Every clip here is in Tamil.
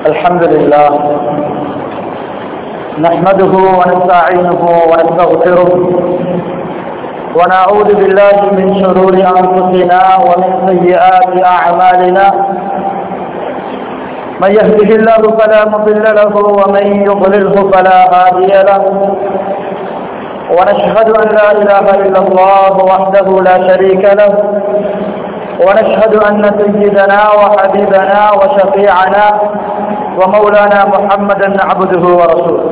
الحمد لله نحمده ونستعينه ونستغفره ونعوذ بالله من شرور أنفسنا ومن سيئات أعمالنا من يهده الله فلا مضل له ومن يضلله فلا هادي له ونشهد أن لا إله إلا الله وحده لا شريك له ونشهد أن سيدنا وحبيبنا وشفيعنا ومولانا محمدا عبده ورسوله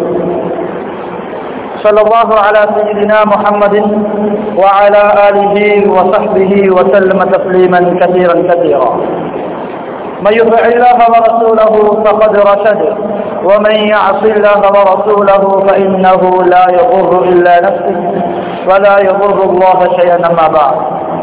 صلى الله على سيدنا محمد وعلى آله وصحبه وسلم تسليما كثيرا كثيرا من يطع الله ورسوله فقد رشد ومن يعص الله ورسوله فإنه لا يضر إلا نفسه ولا يضر الله شيئا أما بعد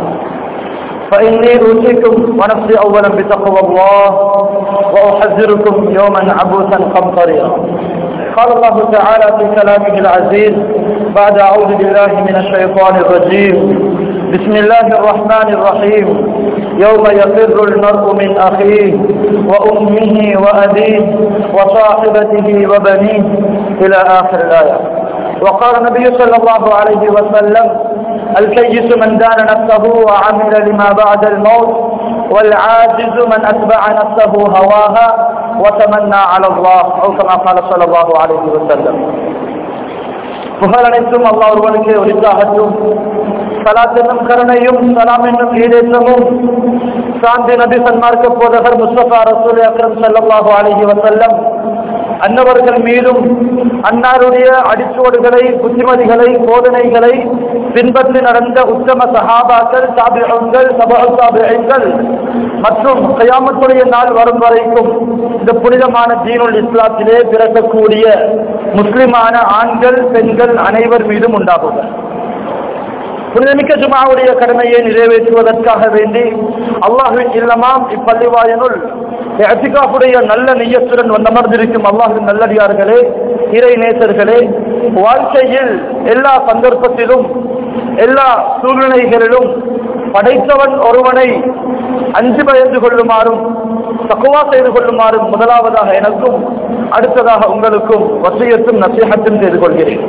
فإني أوصيكم ونفسي أولا بتقوى الله وأحذركم يوما عبوسا قمطريرا قال الله تعالى في كلامه العزيز بعد أعوذ بالله من الشيطان الرجيم بسم الله الرحمن الرحيم يوم يفر المرء من أخيه وأمه وأبيه وصاحبته وبنيه إلى آخر الآية وقال النبي صلى الله عليه وسلم الكيس من دان نفسه وعمل لما بعد الموت والعاجز من أتبع نفسه هواها وتمنى على الله أو كما قال صلى الله عليه وسلم புகழ் அனைத்தும் அல்லாஹ் ஒருவனுக்கு ஒளித்தாகட்டும் சலாத் என்னும் கருணையும் சலாம் என்னும் ஈடேற்றமும் சாந்தி நபி சன்மார்க்க போதகர் முஸ்தபா ரசூல் அக்ரம் சல்லாஹூ அலஹி வசல்லம் அன்னவர்கள் மீதும் அன்னாருடைய அடிச்சுவடுகளை புத்திமதிகளை போதனைகளை பின்பற்றி நடந்த உத்தம சஹாபாக்கள் சாபிகள் சபாசாபிகள் மற்றும் கயாமத்துடைய நாள் வரும் வரைக்கும் இந்த புனிதமான தீனுல் இஸ்லாத்திலே பிறக்கக்கூடிய முஸ்லிமான ஆண்கள் பெண்கள் அனைவர் மீதும் உண்டாகுக புனிதமிக்க ஜுமாவுடைய கடமையை நிறைவேற்றுவதற்காக வேண்டி அல்லாஹுவின் இல்லமாம் இப்பள்ளிவாயனுள் அத்திகாப்புடைய நல்ல நெய்யத்துடன் வந்தமர்ந்திருக்கும் அல்லாஹின் நல்லடியார்களே இறை நேசர்களே வாழ்க்கையில் எல்லா சந்தர்ப்பத்திலும் எல்லா சூழ்நிலைகளிலும் படைத்தவன் ஒருவனை அஞ்சு பயந்து கொள்ளுமாறும் தக்குவா செய்து கொள்ளுமாறும் முதலாவதாக எனக்கும் அடுத்ததாக உங்களுக்கும் வசியத்தும் நசீகத்தும் செய்து கொள்கிறேன்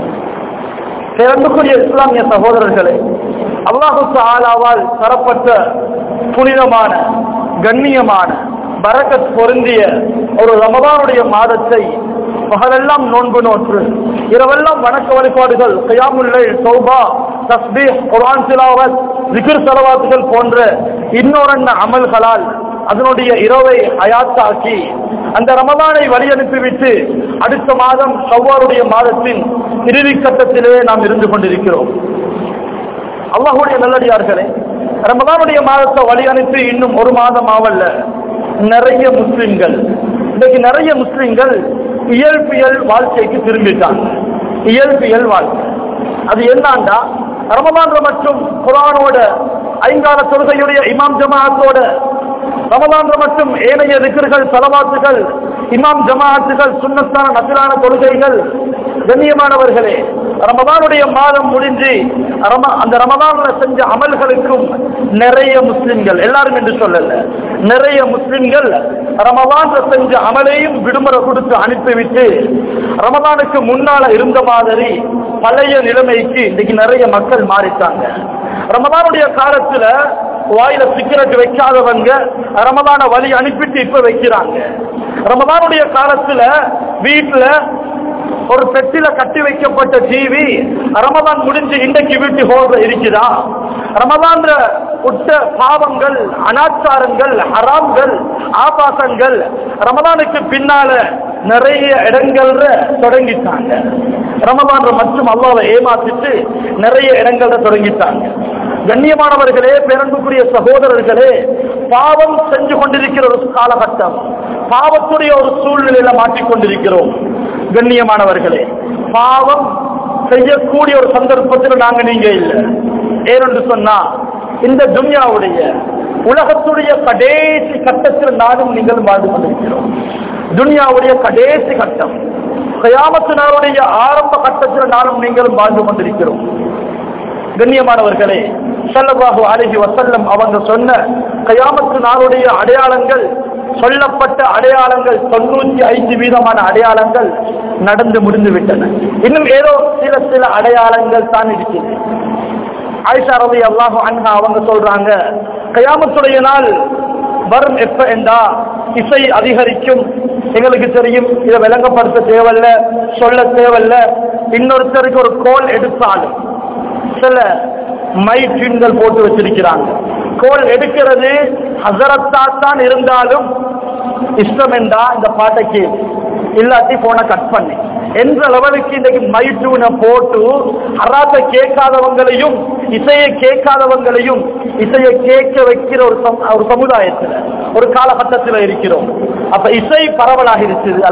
பிறந்துக்குரிய இஸ்லாமிய சகோதரர்களே அல்லாஹு ஆலாவால் தரப்பட்ட புனிதமான கண்ணியமான பரக்கத் பொருந்திய ஒரு ரமதானுடைய மாதத்தை பகலெல்லாம் நோன்பு நோற்று இரவெல்லாம் வணக்க வழிபாடுகள் கயாமுல்லை சௌபா தஸ்பீ குரான் சிலாவத் விகிர் செலவாத்துகள் போன்ற இன்னொரன்ன அமல்களால் அதனுடைய இரவை அயாத்தாக்கி அந்த ரமதானை வழி அனுப்பிவிட்டு அடுத்த மாதம் சவ்வாருடைய மாதத்தின் இறுதி கட்டத்திலே நாம் இருந்து கொண்டிருக்கிறோம் அல்லாஹுடைய நல்லடியார்களே ரமதானுடைய மாதத்தை வழி அனுப்பி இன்னும் ஒரு மாதம் ஆவல்ல நிறைய முஸ்லிம்கள் இன்னைக்கு நிறைய முஸ்லிம்கள் இயல்பியல் வாழ்க்கைக்கு திரும்பிட்டாங்க இயல்பியல் வாழ்க்கை அது என்னண்டா ரமதான்ல மற்றும் குரானோட ஐங்கால தொழுகையுடைய இமாம் ஜமாஅத்தோட ரமதான்ல மற்றும் ஏனைய திக்கர்கள் தலவாத்துகள் இமாம் ஜமாஅத்துகள் சுண்ணத்தான நசிலான தொழுகைகள் கண்ணியமானவர்களே ரமதானுடைய மாதம் முடிஞ்சு அந்த ரமதான்ல செஞ்ச அமல்களுக்கும் நிறைய முஸ்லிம்கள் எல்லாரும் என்று சொல்லல நிறைய முஸ்லிம்கள் ரமதான்ல செஞ்ச அமலையும் விடுமுறை கொடுத்து அனுப்பிவிட்டு ரமதானுக்கு முன்னால இருந்த மாதிரி பழைய நிலைமைக்கு இன்னைக்கு நிறைய மக்கள் மாறிட்டாங்க ரமதானுடைய காலத்துல வாயில சிகரெட் வைக்காதவங்க ரமதான வழி அனுப்பிட்டு இப்ப வைக்கிறாங்க ரமதானுடைய காலத்துல வீட்டுல ஒரு பெட்டில கட்டி வைக்கப்பட்ட டிவி ரமதான் முடிஞ்சு இன்றைக்கு வீட்டு ஹோல்ல இருக்குதா ரமதான்ல உட்ட பாவங்கள் அனாச்சாரங்கள் ஹராம்கள் ஆபாசங்கள் ரமதானுக்கு பின்னால நிறைய இடங்கள்ல தொடங்கிட்டாங்க ரமதான் மற்றும் அல்லாவை ஏமாத்திட்டு நிறைய இடங்கள்ல தொடங்கிட்டாங்க கண்ணியமானவர்களே பிறந்துக்குரிய சகோதரர்களே பாவம் செஞ்சு கொண்டிருக்கிற ஒரு காலகட்டம் பாவத்துடைய ஒரு சூழ்நிலையில மாட்டிக்கொண்டிருக்கிறோம் கண்ணியமானவர்களே பாவம் செய்யக்கூடிய ஒரு சந்தர்ப்பத்தில் நாங்க நீங்க இல்லை ஏனென்று சொன்னா இந்த துன்யாவுடைய உலகத்துடைய கடைசி கட்டத்தில் நானும் நீங்கள் வாழ்ந்து கொண்டிருக்கிறோம் துன்யாவுடைய கடைசி கட்டம் கயாமத்து நாளுடைய ஆரம்ப கட்டத்தில் நானும் நீங்களும் வாழ்ந்து கொண்டிருக்கிறோம் கண்ணியமானவர்களே ஸல்லல்லாஹு அலைஹி வஸல்லம் அவங்க சொன்ன கயாமத்து நாளுடைய அடையாளங்கள் சொல்லப்பட்ட அடையாளங்கள் தொண்ணூத்தி ஐந்து வீதமான அடையாளங்கள் நடந்து முடிந்து விட்டன இன்னும் ஏதோ சில சில அடையாளங்கள் தான் இருக்குது ஆயிஷா ரவி அல்லாஹு அன்ஹா அவங்க சொல்றாங்க கயாமத்துடைய நாள் வரும் எப்ப என்றா இசை அதிகரிக்கும் எங்களுக்கு தெரியும் இதை விளங்கப்படுத்த தேவையில்ல சொல்ல தேவையில்ல இன்னொருத்தருக்கு ஒரு கோல் எடுத்தாலும் சில மைட்யூன்கள் போட்டு வச்சிருக்கிறாங்க கோல் எடுக்கிறது ஹசரத்தா தான் இருந்தாலும் இஷ்டம் என்றா இந்த பாட்டை கேளு இல்லாட்டி போனை கட் பண்ணி என்ற லெவலுக்கு இன்னைக்கு மைட்டூனை போட்டு அராத்த கேட்காதவங்களையும் இசையை கேட்காதவங்களையும் இசையை கேட்க வைக்கிற ஒரு சம- ஒரு சமுதாயத்துல ஒரு காலகட்டத்தில் இருக்கிறோம் அப்ப இசை பரவலாக இருக்குது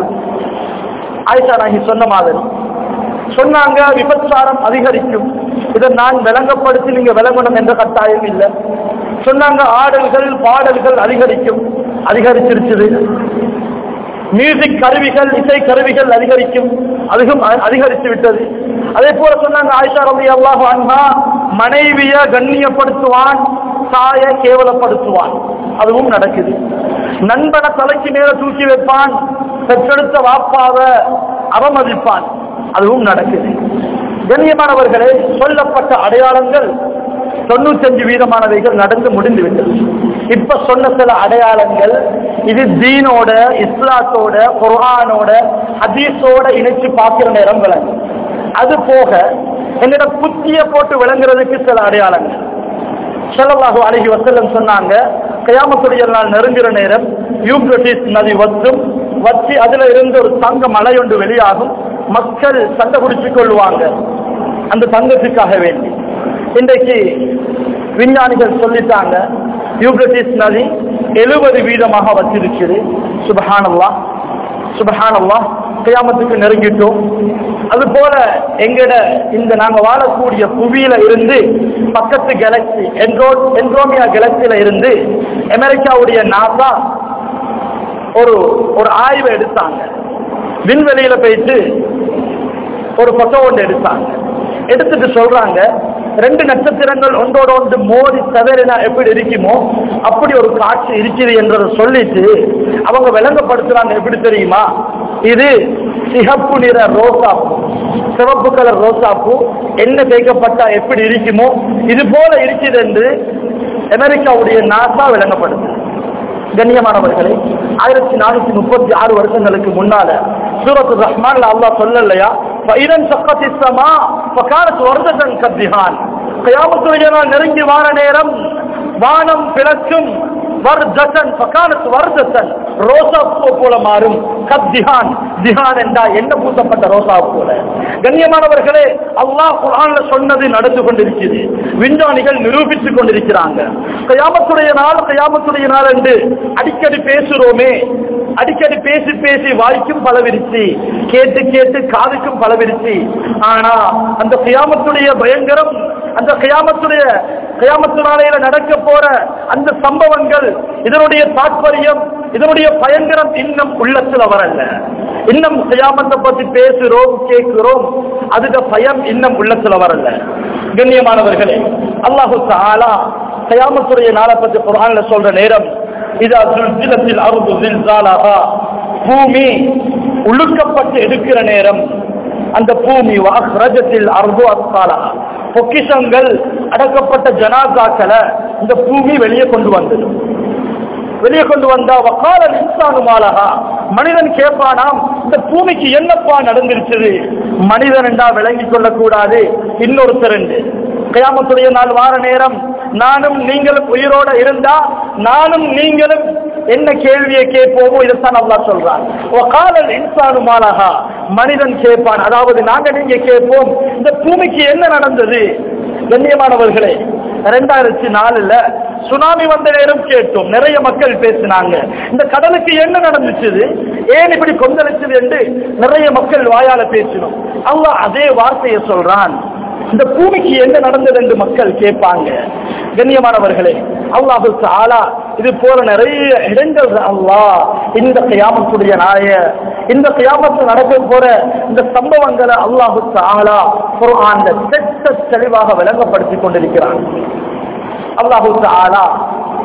ஆயிஷா நாகி சொன்ன மாதிரி சொன்னாங்க விபச்சாரம் அதிகரிக்கும் இதை நான் விளங்கப்படுத்தி நீங்க விளங்கணும் என்ற கட்டாயம் இல்லை சொன்னாங்க ஆடல்கள் பாடல்கள் அதிகரிக்கும் அதிகரிச்சிருச்சுது மியூசிக் கருவிகள் இசை கருவிகள் அதிகரிக்கும் அதிகம் அ- அதிகரித்து விட்டது அதே போல சொன்னாங்க ஆயிஷா ரவி அல்லாஹ் அன்ஹா மனைவிய கண்ணியப்படுத்துவான் தாய கேவலப்படுத்துவான் அதுவும் நடக்குது நண்பனை தலைக்கு மேல தூக்கி வைப்பான் பெற்றெடுத்த வாப்பாவ அவமதிப்பான் அதுவும் நடக்குது கண்ணியமானவர்களே சொல்லப்பட்ட அடையாளங்கள் தொண்ணூத்தஞ்சு வீதமானவைகள் நடந்து முடிந்து விட்டது இப்ப சொன்ன சில அடையாளங்கள் இது தீனோட இஸ்லாத்தோட குர்ஆனோட ஹதீஸோட இணைச்சு பார்க்கிற நேரம் விளங்கும் அது போக என்னோட புத்திய போட்டு விளங்குறதுக்கு சில அடையாளங்கள் ஸல்லல்லாஹு அலைஹி வஸல்லம் சொன்னாங்க கயாமத்துடைய நாள் நெருங்குற நேரம் யூப்ரட்டிஸ் நதி வற்றும் வற்றி அதுல இருந்து ஒரு தங்க மலை ஒன்று வெளியாகும் மக்கள் சண்டை பிடிச்சுக் கொள்வாங்க அந்த தங்கத்துக்காக வேண்டி இன்றைக்கு விஞ்ஞானிகள் சொல்லிட்டாங்க யூப்ரட்டிஸ் நதி எழுபது வீதமாக வச்சிருக்குது சுபஹானல்லாஹ் சுபஹானல்லாஹ் கியாமத்துக்கு நெருங்கிட்டோம் அது போல எங்கட இந்த நாங்க வாழக்கூடிய புவியில இருந்து பக்கத்து கேலக்சி என்ட்ரோ என்ட்ரோமியா கேலக்சியில இருந்து அமெரிக்காவுடைய நாசா ஒரு ஒரு ஆய்வு எடுத்தாங்க விண்வெளியில போயிட்டு ஒரு போட்டோ ஒன்று எடுத்தாங்க எடுத்துட்டு சொல்றாங்க ரெண்டு நட்சத்திரங்கள் ஒன்றோட ஒன்று மோதி தவறினா எப்படி இருக்குமோ அப்படி ஒரு காட்சி இருக்குது என்றதை சொல்லிட்டு அவங்க விளங்கப்படுத்துறாங்க எப்படி தெரியுமா இது சிகப்பு நிற ரோசாப்பூ சிவப்பு கலர் ரோசாப்பூ என்ன தேய்க்கப்பட்டா எப்படி இருக்குமோ இது போல இருக்குது என்று அமெரிக்காவுடைய நாசா விளங்கப்படுது கண்ணியமானவர்களே ஆயிரத்தி நானூத்தி முப்பத்தி ஆறு வருஷங்களுக்கு முன்னால சூரத்து ரஹ்மான்ல அல்லாஹ் சொல்லலையா பைரன் சக்கத்தி சமா பகாரத் வருதன் கத்திஹான் கயாமத்துடைய நாள் நெருங்கி வார நேரம் வானம் பிளக்கும் வர்தசன் பகானத் வர்தசன் ரோசா பூ போல மாறும் கத்திஹான் திஹான் என்றா என்ன பூசப்பட்ட ரோசா போல கண்ணியமானவர்களே அல்லாஹ் குர்ஆன்ல சொன்னது நடந்து கொண்டிருக்கிறது விஞ்ஞானிகள் நிரூபித்துக் கொண்டிருக்கிறாங்க கயாமத்துடைய நாள் கயாமத்துடைய நாள் என்று அடிக்கடி பேசுறோமே அடிக்கடி பேசி பேசி வாய்க்கும் பலவிருச்சு கேட்டு கேட்டு காதுக்கும் பலவிருச்சு ஆனா அந்த கியாமத்துடைய பயங்கரம் அந்த கியாமத்துடைய கியாமத்து நாளையில நடக்க போற அந்த சம்பவங்கள் இதனுடைய தாற்பயம் இதனுடைய பயங்கரம் இன்னும் உள்ளத்துல வரல இன்னும் கியாமத்தை பத்தி பேசுறோம் கேட்கிறோம் அதுக்கு பயம் இன்னும் உள்ளத்துல வரல கண்ணியமானவர்களே அல்லாஹு தாலா கியாமத்துடைய நாளை பத்தி குர்ஆன்ல சொல்ற நேரம் இதா சுல்சிலத்தில் அருது ஜில்சாலஹா பூமி உழுக்கப்பட்டு எடுக்கிற நேரம் அந்த பூமி வாஹ்ரஜத்தில் அருது அஸ்காலஹா பொக்கிஷங்கள் அடக்கப்பட்ட ஜனாசாக்களை இந்த பூமி வெளியே கொண்டு வந்தது வெளியே கொண்டு வந்தா வக்கால இன்சானு மாலகா மனிதன் கேட்பானாம் இந்த பூமிக்கு என்னப்பா நடந்துருச்சுது மனிதன் என்றா விளங்கிக் கொள்ளக்கூடாது இன்னொருத்தர் என்று கயாமத்துடைய நாள் வார நேரம் நானும் நீங்களும் உயிரோட இருந்தா நானும் நீங்களும் என்ன கேள்வியை கேட்போமோ இதைத்தான் அல்லாஹ் சொல்றான் வகாலல் இன்சானு மாலகா மனிதன் கேட்பான் அதாவது நாங்க நீங்க கேட்போம் இந்த பூமிக்கு என்ன நடந்தது கண்ணியமானவர்களே ரெண்டாயிரத்தி நாலுல சுனாமி வந்த நேரம் கேட்டோம் நிறைய மக்கள் பேசினாங்க இந்த கடலுக்கு என்ன நடந்துச்சு ஏன் இப்படி கொந்தளிச்சது என்று நிறைய மக்கள் வாயால பேசினோம் அல்லாஹ் அதே வார்த்தையை சொல்றான் இந்த பூமிக்கு என்ன நடந்தது என்று மக்கள் கேட்பாங்க கண்ணியமானவர்களே அல்லாஹு ஆலா இது போல நிறைய இடங்கள் அல்லாஹ் இந்த கியாமத்துடைய நாய இந்த கியாமத்து நடக்க போற இந்த சம்பவங்களை அல்லாஹு ஆலா குர்ஆன்ல தெட்ட தெளிவாக விளங்கப்படுத்தி கொண்டிருக்கிறான் அல்லாஹு ஆலா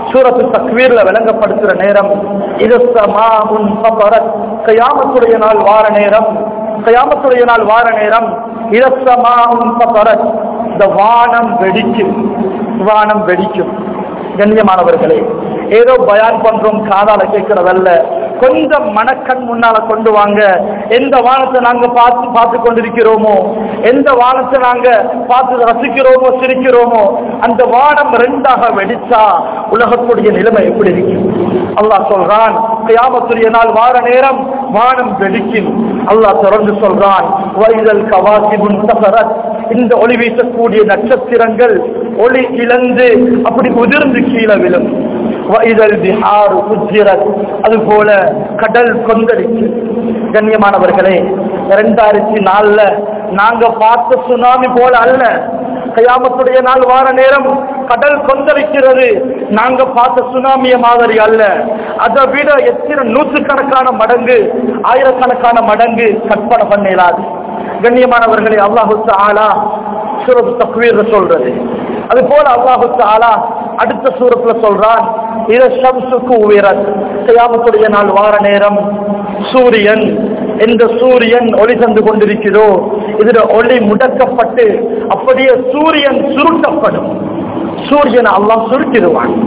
சூரத்து தக்வீர்ல விளங்கப்படுத்துற நேரம் இது சமாஉன் ஃபபரத் கயாமத்துடைய நாள் வார நேரம் கயாமத்துடைய நாள் வார நேரம் இதசமாஉன் ஃபபரத் இந்த வானம் வெடிக்கும் வானம் வெடிக்கும் கண்ணியமானவர்களே ஏதோ பயான் பண்றோம் காதால கேட்கறதல்ல கொஞ்சம் மனக்கண் முன்னால கொண்டு வாங்க எந்த வானத்தை நாங்க பார்த்து பார்த்து கொண்டிருக்கிறோமோ எந்த வானத்தை நாங்க பார்த்து ரசிக்கிறோமோ சிரிக்கிறோமோ அந்த வானம் ரெண்டாக வெடிச்சா உலகத்துடைய நிலைமை எப்படி இருக்கும் அல்லாஹ் சொல்றான் கியாமத்துடைய நாள் வார நேரம் வானம் வெடிக்கும் அல்லாஹ் தொடர்ந்து சொல்றான் வைதல் கவாசிபுன் தசரத் இந்த ஒளி வீசக்கூடிய நட்சத்திரங்கள் ஒளி இழந்து அப்படி உதிர்ந்து கீழே விழும் வைதல் பிஹாரு உஜ்ஜிரத் அது போல கடல் கொந்தளிச்சு கண்ணியமானவர்களே இரண்டாயிரத்தி நாலுல நாங்க பார்த்த சுனாமி போல அல்ல கயாமத்துடைய நாள் வார நேரம் கடல் கொந்தளிக்கிறது நாங்க பார்த்த சுனாமிய மாதிரி அல்ல அதை விட எத்தனை நூற்றுக்கணக்கான மடங்கு ஆயிரக்கணக்கான மடங்கு கற்பனை பண்ணலாது கண்ணியமானவர்களே அல்லாஹு ஆலா சூரத்து தக்வீர் சொல்றது அது போல அல்லாஹு ஆலா அடுத்த சூரத்துல சொல்றான் இத ஷம்சுக்கு உயரத் கயாமத்துடைய நாள் வார நேரம் சூரியன் எந்த சூரியன் ஒளி தந்து கொண்டிருக்கிறதோ இதுல ஒளி முடக்கப்பட்டு அப்படியே சூரியன் சுருட்டப்படும் சூரியனை அல்லாஹ் சுருட்டிடுவான்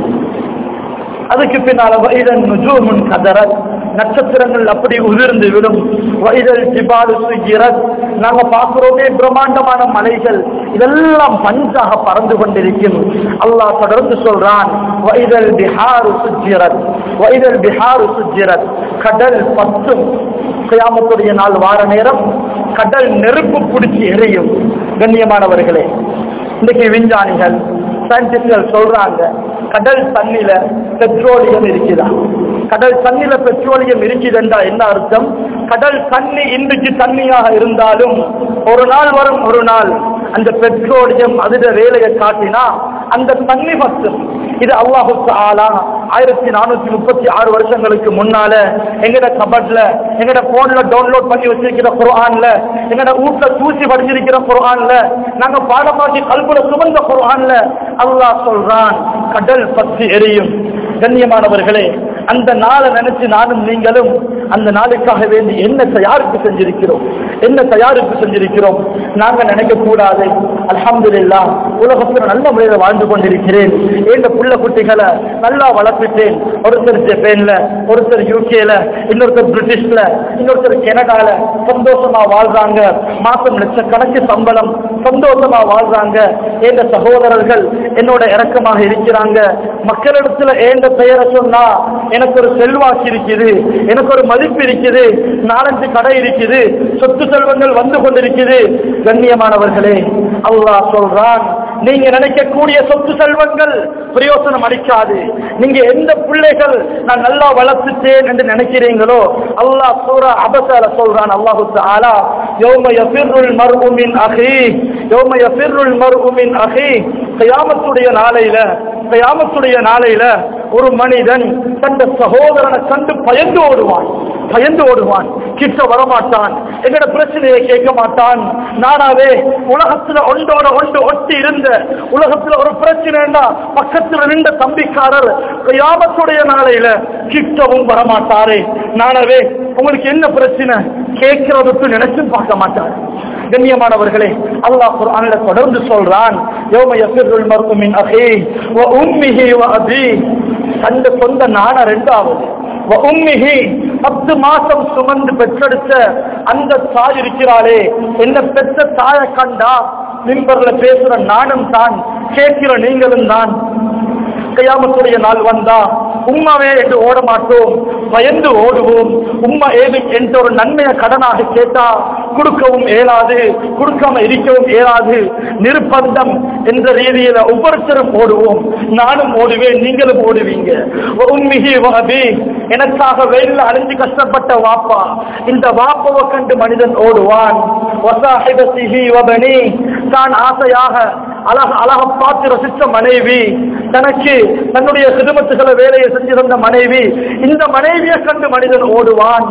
அதுக்கு பின்னால வைதன் நுஜூமுன் கதரத் நட்சத்திரங்கள் அப்படி உதிர்ந்து விடும் வைதல் ஜிபாலு சுஜிரத் நாங்க பார்க்கிறோமே பிரம்மாண்டமான மலைகள் இதெல்லாம் பஞ்சாக பறந்து கொண்டிருக்கும் அல்லாஹ் தொடர்ந்து சொல்றான் வைதல் பிஹாரு சுஜிரத் வைதல் பிஹாரு சுஜிரத் கடல் பத்தும் கியாமத்துடைய நாள் வார நேரம் கடல் நெருப்பு பிடிச்சி எரியும் கண்ணியமானவர்களே இன்னைக்கு விஞ்ஞானிகள் சயின்டிஸ்ட்கள் சொல்றாங்க கடல் தண்ணில பெட்ரோலியம் இருக்குதா கடல் தண்ணில பெட்ரோலியம் இருக்குதுன்றா என்ன அர்த்தம் கடல் தண்ணி இன்றைக்கு தண்ணியாக இருந்தாலும் ஒரு நாள் வரும் ஒரு நாள் அந்த பெட்ரோலியம் அதுட வேலையை காட்டினா அந்த தண்ணி மட்டும் இது அல்லாஹு ஆலா ஆயிரத்தி நானூத்தி முப்பத்தி ஆறு வருஷங்களுக்கு முன்னால எங்கட கபட்ல எங்கட போன்ல டவுன்லோட் பண்ணி வச்சிருக்கிற குர்ஆன்ல எங்கட வீட்டுல தூசி படிச்சிருக்கிற குர்ஆன்ல நாங்க பாடமாக்கி கல்புல சுமந்த குர்ஆன்ல அல்லாஹ் சொல்றான் கடல் பற்றி எரியும் கண்ணியமானவர்களே அந்த நாளை நினைச்சு நானும் நீங்களும் அந்த நாளுக்காக வேண்டி என்ன தயாரிப்பு செஞ்சிருக்கிறோம் என்ன தயாரிப்பு செஞ்சிருக்கிறோம் நாங்க நினைக்க கூடாது அல்ஹம்துலில்லா உலகத்தில் நல்ல முறையில் வாழ்ந்து கொண்டிருக்கிறேன் எங்க புள்ள குட்டிகளை நல்லா வளர்த்துட்டேன் ஒருத்தர் ஜப்பான்ல ஒருத்தர் யூகேல இன்னொருத்தர் பிரிட்டிஷ்ல இன்னொருத்தர் கனடால சந்தோஷமா வாழ்றாங்க மாசம் லட்சக்கணக்கு சம்பளம் சந்தோஷமா வாழ்றாங்க எங்க சகோதரர்கள் என்னோட இறக்கமாக இருக்கிறாங்க மக்களிடத்துல ஏண்ட பெயரை சொன்னா எனக்கு ஒரு செல்வாக்கு இருக்குது எனக்கு ஒரு மதிப்பு இருக்குது நாலஞ்சு கடை இருக்குது சொத்து செல்வங்கள் வந்து கொண்டிருக்குது கண்ணியமானவர்களே அல்லாஹ் சொல்றான் நீங்க நினைக்கக்கூடிய சொத்து செல்வங்கள் பிரயோசனம் அளிக்காது நீங்க எந்த பிள்ளைகள் நான் நல்லா வளர்த்துட்டேன் என்று நினைக்கிறீங்களோ அல்லாஹ் சூரா அபசால சொல்றான் அல்லாஹு தஆலா யௌம யஃபிருல் மர்உ மின் அஹி யௌம யஃபிருல் மர்உ மின் அஹி கியாமத்துடைய நாளையில கியாமத்துடைய நாளையில ஒரு மனிதன் தந்த சகோதரனை கண்டு பயந்து ஓடுவான் பயந்து ஓடுவான் கிட்ட வரமாட்டான் எங்கட பிரச்சனையை கேட்க மாட்டான் நானாவே உலகத்துல ஒன்றோட ஒன்று ஒட்டி இருந்த உலகத்துல ஒரு பிரச்சனைன்னா பக்கத்துல நின்ற தம்பிக்காரர் யாபத்துடைய நாளையில கிட்டவும் வரமாட்டாரே நானாவே உங்களுக்கு என்ன பிரச்சனை கேட்கிறதுக்கு நினைச்சும் பார்க்க மாட்டார் கண்ணியமானவர்களே அல்லாஹ் குர்ஆன்ல தொடர்ந்து சொல்றான் யௌம யஃபிருல் மர்உ மின் அஹி வ உம்மிஹி வ அபி தந்த சொந்த நான ரெண்டாவது வ உம்மிஹி பத்து மாசம் சுமந்து பெற்றெடுத்த அந்த தாய் இருக்கிறாளே என்ன பெற்ற தாயை கண்டா மிம்பர்ல பேசுற நானும் தான் கேட்கிற நீங்களும் தான் கையாமத்துடைய நாள் வந்தா உம்மாவே என்று ஓட மாட்டோம் பயந்து ஓடுவோம் உம்மா ஏதும் என்ற ஒரு நன்மையை கடனாக கேட்டா கொடுக்கவும் இயலாது கொடுக்காம இருக்கவும் இயலாது நிர்பந்தம் என்ற ரீதியில ஒவ்வொருத்தரும் ஓடுவோம் நானும் ஓடுவேன் நீங்களும் ஓடுவீங்க உம்மிகி வகபி எனக்காக வெயில்ல அழிஞ்சு கஷ்டப்பட்ட வாப்பா இந்த வாப்பாவை கண்டு மனிதன் ஓடுவான் வசாஹிபத்திஹி வபனி தான் ஆசையாக அழக அழக பார்த்து ரசித்த மனைவி தனக்கு தன்னுடைய சிறுமத்துகளை வேலையை செஞ்சு தந்த மனைவி இந்த மனைவியை கண்டு மனிதன் ஓடுவான்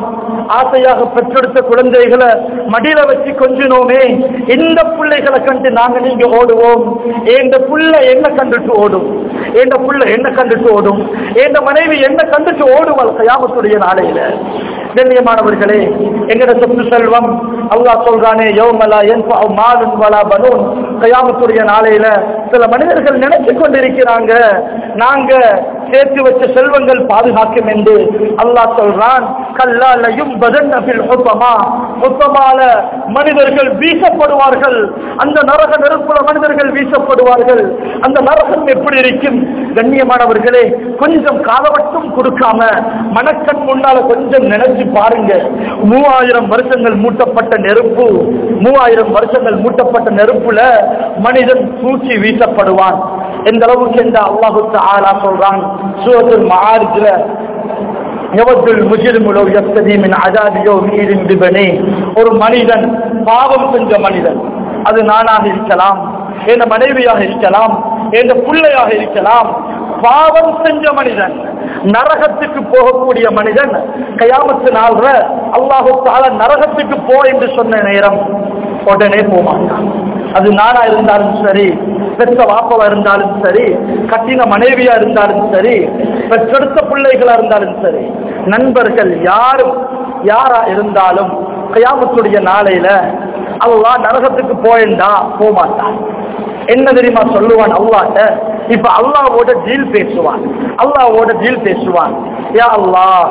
ஆசையாக பெற்றெடுத்த குழந்தைகளை மடியில வச்சு கொஞ்சினோமே இந்த பிள்ளைகளை கண்டு நாங்க நீங்க ஓடுவோம் எந்த புள்ள என்ன கண்டுட்டு ஓடும் எந்த புள்ள என்ன கண்டுட்டு ஓடும் எந்த மனைவி என்ன கண்டுட்டு ஓடுவாள் கயாமத்துடைய நாளையில கண்ணியமானவர்களே எங்கட சொத்து செல்வம் அல்லாஹ் சொல்றானே யௌமலா யன்ஃபஉ மாலுன் வலா பனூன் கயாமத்துடைய நாளையில சில மனிதர்கள் நினைச்சு கொண்டிருக்கிறாங்க நாங்க சேர்த்து வச்ச செல்வங்கள் பாதுகாக்கும் என்று அல்லாஹ் சொல்றான் கல்லாலையும் பதன்னபில் ஹுத்தமா ஹுத்தமால மனிதர்கள் வீசப்படுவார்கள் அந்த நரக நெருப்புல மனிதர்கள் வீசப்படுவார்கள் அந்த நரகம் எப்படி இருக்கும் கண்ணியமானவர்களே கொஞ்சம் காலவட்டம் கொடுக்காம மனக்கண் முன்னால கொஞ்சம் நினைச்சு பாருங்க மூவாயிரம் வருஷங்கள் மூட்டப்பட்ட நெருப்பு மூவாயிரம் வருஷங்கள் மூட்டப்பட்ட நெருப்புல மனிதன் தூக்கி வீசப்படுவான் எந்த அளவுக்கு என்ற அல்லாஹு ஆலா சொல்றான் சூரத்துல் மஆரிஜ்ல எவத்துல் முஜிரிமு லவ் யஃப்ததி மின் அஸாபி யௌமீதின் பிபனி ஒரு மனிதன் பாவம் செஞ்ச மனிதன் அது நானாக இருக்கலாம் என் மனைவியாக இருக்கலாம் என் பிள்ளையாக இருக்கலாம் பாவம் செஞ்ச மனிதன் நரகத்துக்கு போகக்கூடிய மனிதன் கயாமத்து நாள்ற அல்லாஹு தால நரகத்துக்கு போ என்று சொன்ன நேரம் உடனே போமாட்டான் அது நானா இருந்தாலும் சரி பெற்ற வாப்பவா இருந்தாலும் சரி கட்டின மனைவியா இருந்தாலும் சரி பெற்றெடுத்த பிள்ளைகளா இருந்தாலும் சரி நண்பர்கள் யாரும் யாரா இருந்தாலும் கயாமத்துடைய நாளையில அல்லாஹ் நரகத்துக்கு போயண்டா போமாட்டான் என்ன தெரியுமா சொல்லுவான் அல்லாட்ட இப்ப அல்லாவோட டீல் பேசுவான் அல்லாவோட டீல் பேசுவான் யா அல்லாஹ்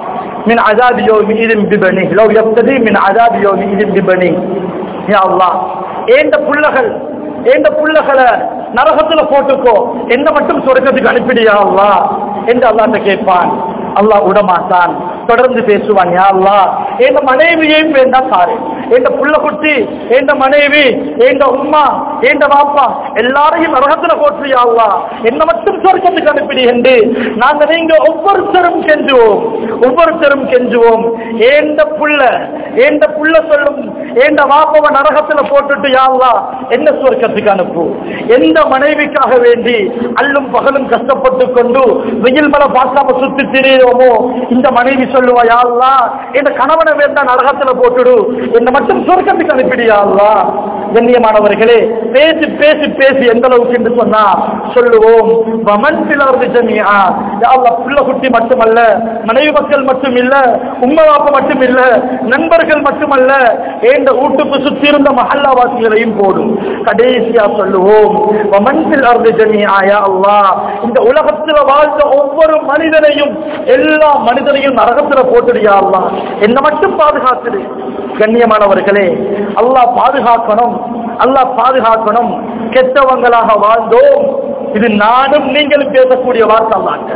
من عذاب يومئذ ببنيه لو يبتدي من عذاب يومئذ ببنيه யா அல்லாஹ் ஏண்ட புள்ளகள் ஏண்ட புள்ளகளை நரகத்துல போட்டுக்கோ என்ன மட்டும் சொர்க்கத்துக்கு அனுப்பிடியா அல்லாஹ் என்று அல்லாட்ட கேட்பான் அல்லாஹ் விடமாட்டான் தொடர்ந்து பேசுவான் யா அல்லாஹ் எங்க மனைவியையும் வேண்டாம் சாரு எங்க புள்ள குட்டி எங்க மனைவி எங்க உம்மா எங்க பாப்பா எல்லாரையும் நரகத்துல போற்றியா அல்லாஹ் என்ன மட்டும் சொர்க்கத்துக்கு அனுப்பிடி என்று நாங்க நீங்க ஒவ்வொருத்தரும் கெஞ்சுவோம் ஒவ்வொருத்தரும் கெஞ்சுவோம் ஏந்த புள்ள ஏந்த புள்ள சொல்லும் ஏந்த வாப்பவ நரகத்துல போட்டுட்டு யா அல்லாஹ் என்ன சொர்க்கத்துக்கு அனுப்பு எந்த மனைவிக்காக வேண்டி அல்லும் பகலும் கஷ்டப்பட்டு கொண்டு வெயில் மலை பார்க்காம சுத்தி திரியோமோ இந்த மனைவி சொல்லுவா யா அல்லாஹ் இந்த கணவனை வேண்டாம் நரகத்துல போட்டுடு என்ன மட்டும் சொர்க்கத்துக்கு அனுப்பிடியா அல்லாஹ் கண்ணியமானவர்களே பேசி பேசி பேசி எந்த அளவுக்கு என்று சொன்னா சொல்லுவோம் வமன் பிளர்ந்து ஜமியா அல்லாஹ் புள்ள குட்டி மட்டுமல்ல மனைவி மக்கள் மட்டும் இல்ல உம்மை வாப்ப மட்டும் இல்ல நண்பர்கள் மட்டுமல்ல ஏண்ட வீட்டுக்கு சுத்தி இருந்த மஹல்லாவாசிகளையும் போடும் கடைசியா சொல்லுவோம் வமன் பிளர்ந்து ஜமியா யா அல்லாஹ் இந்த உலகத்துல வாழ்ந்த ஒவ்வொரு மனிதனையும் எல்லா மனிதனையும் நரகத்துல போட்டுடியா அல்லாஹ் என்ன மட்டும் பாதுகாத்துடு கண்ணியமானவர்களே அல்லாஹ் பாதுகாக்கணும் அல்லாஹ் பாதுகாக்கணும் கெட்டவங்களாக வாழ்ந்தோம் இது நானும் நீங்களும் பேசக்கூடிய வார்த்தை அல்லாங்க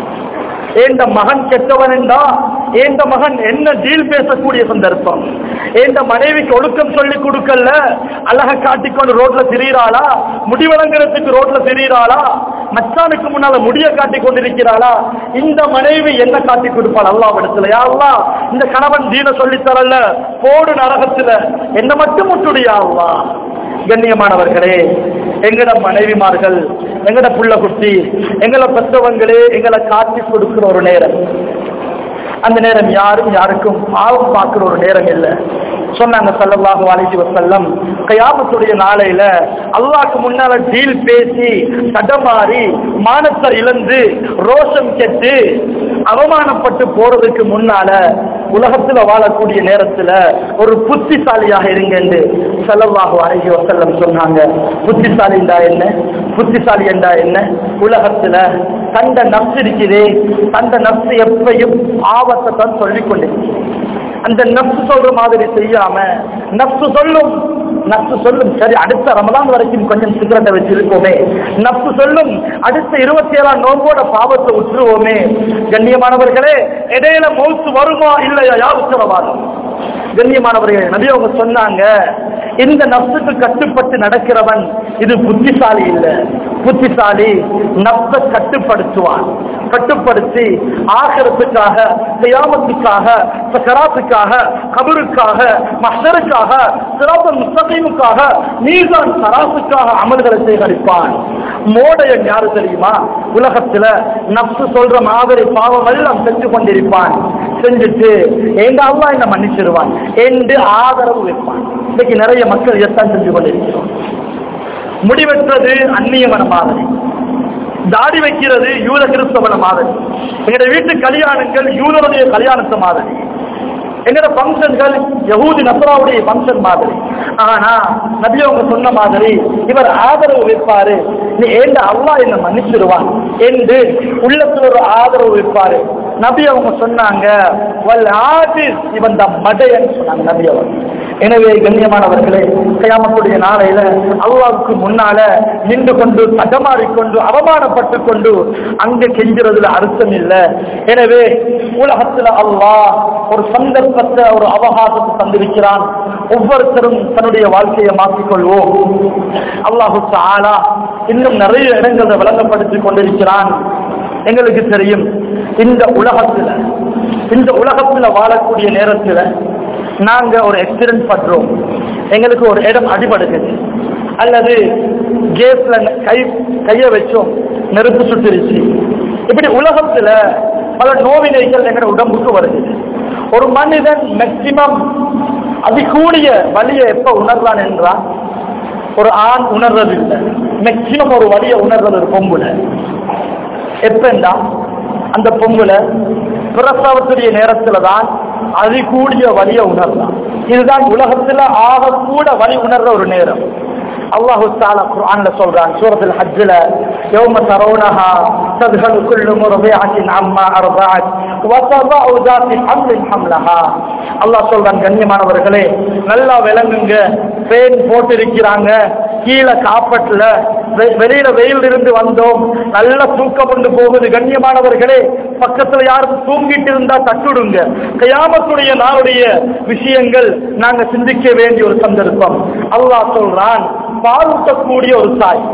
ஏந்த மகன் கெட்டவன் என்றா ஏந்த மகன் என்ன டீல் பேசக்கூடிய சந்தர்ப்பம் ஏந்த மனைவிக்கு ஒழுக்கம் சொல்லி கொடுக்கல அழக காட்டிக்கொண்டு ரோட்ல திரியிறாளா முடிவழங்குறதுக்கு ரோட்ல திரியிறாளா மச்சானுக்கு முன்னால முடிய காட்டி கொண்டிருக்கிறாளா இந்த மனைவி என்ன காட்டி கொடுப்பாள் அல்லாஹ் இடத்துல அல்லா இந்த கணவன் தீன சொல்லி தரல போடு நரகத்துல என்ன மட்டும் முட்டுடியா அல்லா கண்ணியமானவர்களே எங்கட மனைவிமார்கள் எங்கட புள்ள குட்டி எங்களை பெற்றவங்களே எங்களை காட்டி கொடுக்கிற ஒரு நேரம் அந்த நேரம் யாரும் யாருக்கும் பாவம் பார்க்கிற ஒரு நேரம் இல்லை சொன்னாங்க சல்லல்லாஹு அலைஹி வஸல்லம் கயாமத்துடைய நாளையில அல்லாஹ்க்கு முன்னால டீல் பேசி தடமாறி மானத்தை இழந்து ரோஷம் கெட்டு அவமானப்பட்டு போறதுக்கு முன்னால உலகத்துல வாழக்கூடிய நேரத்துல ஒரு புத்திசாலியாக இருங்க என்று சல்லல்லாஹு அலைஹி வஸல்லம் சொன்னாங்க புத்திசாலி என்றா என்ன புத்திசாலி என்றா என்ன உலகத்துல தண்ட நப்சு இருக்குதே தண்ட நப்சு எப்பையும் ஆபத்தை தான் சொல்லிக் கொண்டிருக்கு அந்த நப்சு சொல்ற மாதிரி செய்யாம நப்சு சொல்லும் நப்சு சொல்லும் சரி அடுத்த ரமலான் வரைக்கும் கொஞ்சம் சிகரத்தை வச்சிருக்கோமே நப்சு சொல்லும் அடுத்த இருபத்தி ஏழாம் நோம்போட பாவத்தை உற்றுவோமே கண்ணியமானவர்களே இடையில மௌத்து வருமா இல்லையா யார் உத்தரவாதம் கண்ணியமானவர்களே நபி அவங்க சொன்னாங்க இந்த நப்சுக்கு கட்டுப்பட்டு நடக்கிறவன் இது புத்திசாலி இல்ல புத்திசாலி நப்ச கட்டுப்படுத்துவான் கட்டுப்படுத்தி ஆகரத்துக்காக தியாமத்துக்காக சக்கராத்துக்காக கபருக்காக மஷருக்காக சிறப்பு முஸ்தகீமுக்காக நீதான் சராசுக்காக அமல்களை சேகரிப்பான் மோடையன் யாரு தெரியுமா உலகத்துல நப்சு சொல்ற மாதிரி பாவம் எல்லாம் செஞ்சு கொண்டிருப்பான் செஞ்சுட்டு எங்க அல்லா என்ன மன்னிச்சிருவான் என்று ஆதரவு வைப்பான் இன்னைக்கு நிறைய மக்கள் இதைத்தான் செஞ்சு கொண்டிருக்கிறோம் முடிவெற்றது அந்நியமன மாதிரி தாடி வைக்கிறது யூத கிறிஸ்தவன மாதிரி எங்களுடைய வீட்டு கல்யாணங்கள் யூதருடைய கல்யாணத்தை மாதிரி எங்கட பங்கன்கள் யகூதி நசராவுடைய பங்கன் மாதிரி ஆனா நபி அவங்க சொன்ன மாதிரி இவர் ஆதரவு வைப்பாரு நீ ஏண்ட அல்லா என்ன மன்னிச்சிருவான் என்று உள்ளத்துல ஒரு ஆதரவு வைப்பாரு நபி அவங்க சொன்னாங்க வல் ஆதிஸ் இவன் தான் மடையன் சொன்னாங்க நபி அவங்க எனவே கண்ணியமானவர்களே கயாமத்துடைய நாளையில அல்லாவுக்கு முன்னால நின்று கொண்டு தடமாறிக்கொண்டு அவமானப்பட்டு கொண்டு அங்க கெஞ்சுறதுல அர்த்தம் இல்லை எனவே உலகத்துல அல்லாஹ் ஒரு சந்தர்ப்பத்தை ஒரு அவகாசத்தை தந்திருக்கிறான் ஒவ்வொருத்தரும் தன்னுடைய வாழ்க்கையை மாற்றிக்கொள்வோம் அல்லாஹு ஆலா இன்னும் நிறைய இடங்களை விளங்கப்படுத்திக் கொண்டிருக்கிறான் எங்களுக்கு தெரியும் இந்த உலகத்துல இந்த உலகத்துல வாழக்கூடிய நேரத்துல நாங்க ஒரு எக்ஸ்பீரியன்ஸ் பண்றோம் எங்களுக்கு ஒரு இடம் அடிபடுக்குது அல்லது கேஸ்ல கை கைய வச்சோம் நெருப்பு சுட்டுருச்சு இப்படி உலகத்துல பல நோவினைகள் எங்க உடம்புக்கு வருது ஒரு மனிதன் மேக்சிமம் அதிகூடிய வலியை எப்ப உணர்றான் என்றால் ஒரு ஆண் உணர்றது இல்லை மேக்சிமம் ஒரு வலியை உணர்றது ஒரு பொம்புல எப்பண்டா அந்த பொம்புல பிரசவத்துடைய நேரத்துல தான் அதிகூடிய வலியை உணர்றான் இதுதான் உலகத்துல ஆக கூட வலி உணர்ற ஒரு நேரம் அல்லாஹு தாலா குர்ஆன்ல சொல்றான் சூரத்துல் ஹஜ்ல யௌம தரவுனஹா தذهل كل مرضعة عما أرضعت وتضع ذات حمل حملها அல்லாஹ் சொல்றான் கண்ணியமானவர்களே நல்லா விளங்குங்க ஃபேன் போட்டிருக்கிறாங்க கீழே காப்பட்ல வெ- வெளியில வெயில் இருந்து வந்தோம் நல்ல தூக்கம் கொண்டு போகுது கண்ணியமானவர்களே பக்கத்துல யாரும் தூங்கிட்டு இருந்தா தட்டுடுங்க கயாமத்துடைய நாளுடைய விஷயங்கள் நாங்க சிந்திக்க வேண்டிய ஒரு சந்தர்ப்பம் அல்லாஹ் சொல்றான் பால் ஊட்டக்கூடிய ஒரு தாய்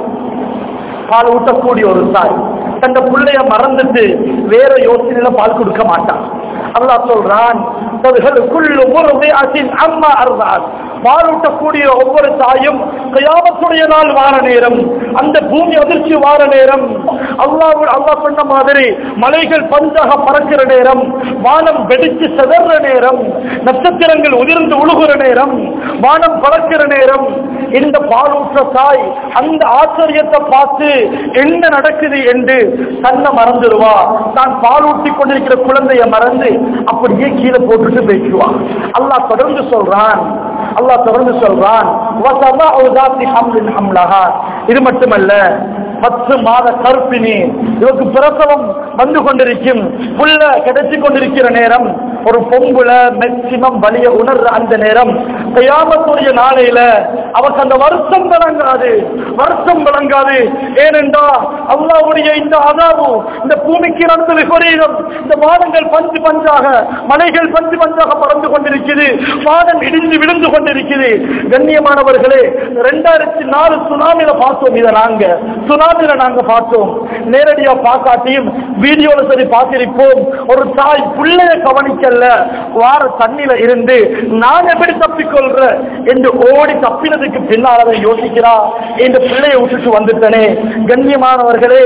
பால் ஊட்டக்கூடிய ஒரு தாய் தந்த பிள்ளைய மறந்துட்டு வேற யோசனையில பால் கொடுக்க மாட்டான் அல்லாஹ் சொல்றான் குள்ளு முருகையாசின் அம்மா அருளார் பாலூட்டக்கூடிய ஒவ்வொரு தாயும் கயாமத்துடைய நாள் வார நேரம் அந்த பூமி அதிர்ச்சி வார நேரம் அல்லாஹ் அல்லாஹ் சொன்ன மாதிரி மலைகள் பஞ்சாக பறக்கிற நேரம் வானம் வெடிச்சு செதற நேரம் நட்சத்திரங்கள் உதிர்ந்து உழுகுற நேரம் வானம் பறக்கிற நேரம் இந்த பாலூற்ற தாய் அந்த ஆச்சரியத்தை பார்த்து என்ன நடக்குது என்று தன்னை மறந்துடுவா தான் பாலூட்டி கொண்டிருக்கிற குழந்தைய மறந்து அப்படியே கீழே போட்டுட்டு பேசுவா அல்லாஹ் தொடர்ந்து சொல்றான் அல்லாஹ் தொடர்ந்து சொல்றான் وَتَضَعُ ذَاتِ حَمْلٍ حَمْلَهَا. இது மட்டுமல்ல பத்து மாத கருப்பினி இவருக்கு பிரசவம் வந்து கொண்டிருக்கும் புள்ள கிடைச்சு கொண்டிருக்கிற நேரம் ஒரு பொம்புல மேக்சிமம் வலிய உணர்ற அந்த நேரம் கையாமத்துடைய நாளையில அவருக்கு அந்த வருத்தம் விளங்காது வருத்தம் விளங்காது ஏனென்றா அல்லாவுடைய இந்த அதாவு இந்த பூமிக்கு நடந்த விபரீதம் இந்த வானங்கள் பஞ்சு பஞ்சாக மலைகள் பஞ்சு பஞ்சாக பறந்து கொண்டிருக்குது வானம் இடிந்து விழுந்து கொண்டிருக்குது கண்ணியமானவர்களே ரெண்டாயிரத்தி நாலு சுனாமில பார்த்தோம் இதை நாங்க சுனாமில நாங்க பார்த்தோம் நேரடியா பார்க்காட்டியும் வீடியோல சரி பார்த்திருப்போம் ஒரு தாய் பிள்ளைய கவனிக்கல வார தண்ணில இருந்து நான் எப்படி தப்பிக்கொள்ற என்று ஓடி தப்பினதுக்கு பின்னால யோசிக்கிறா இந்த பிள்ளையை விட்டுட்டு வந்துட்டனே கண்ணியமானவர்களே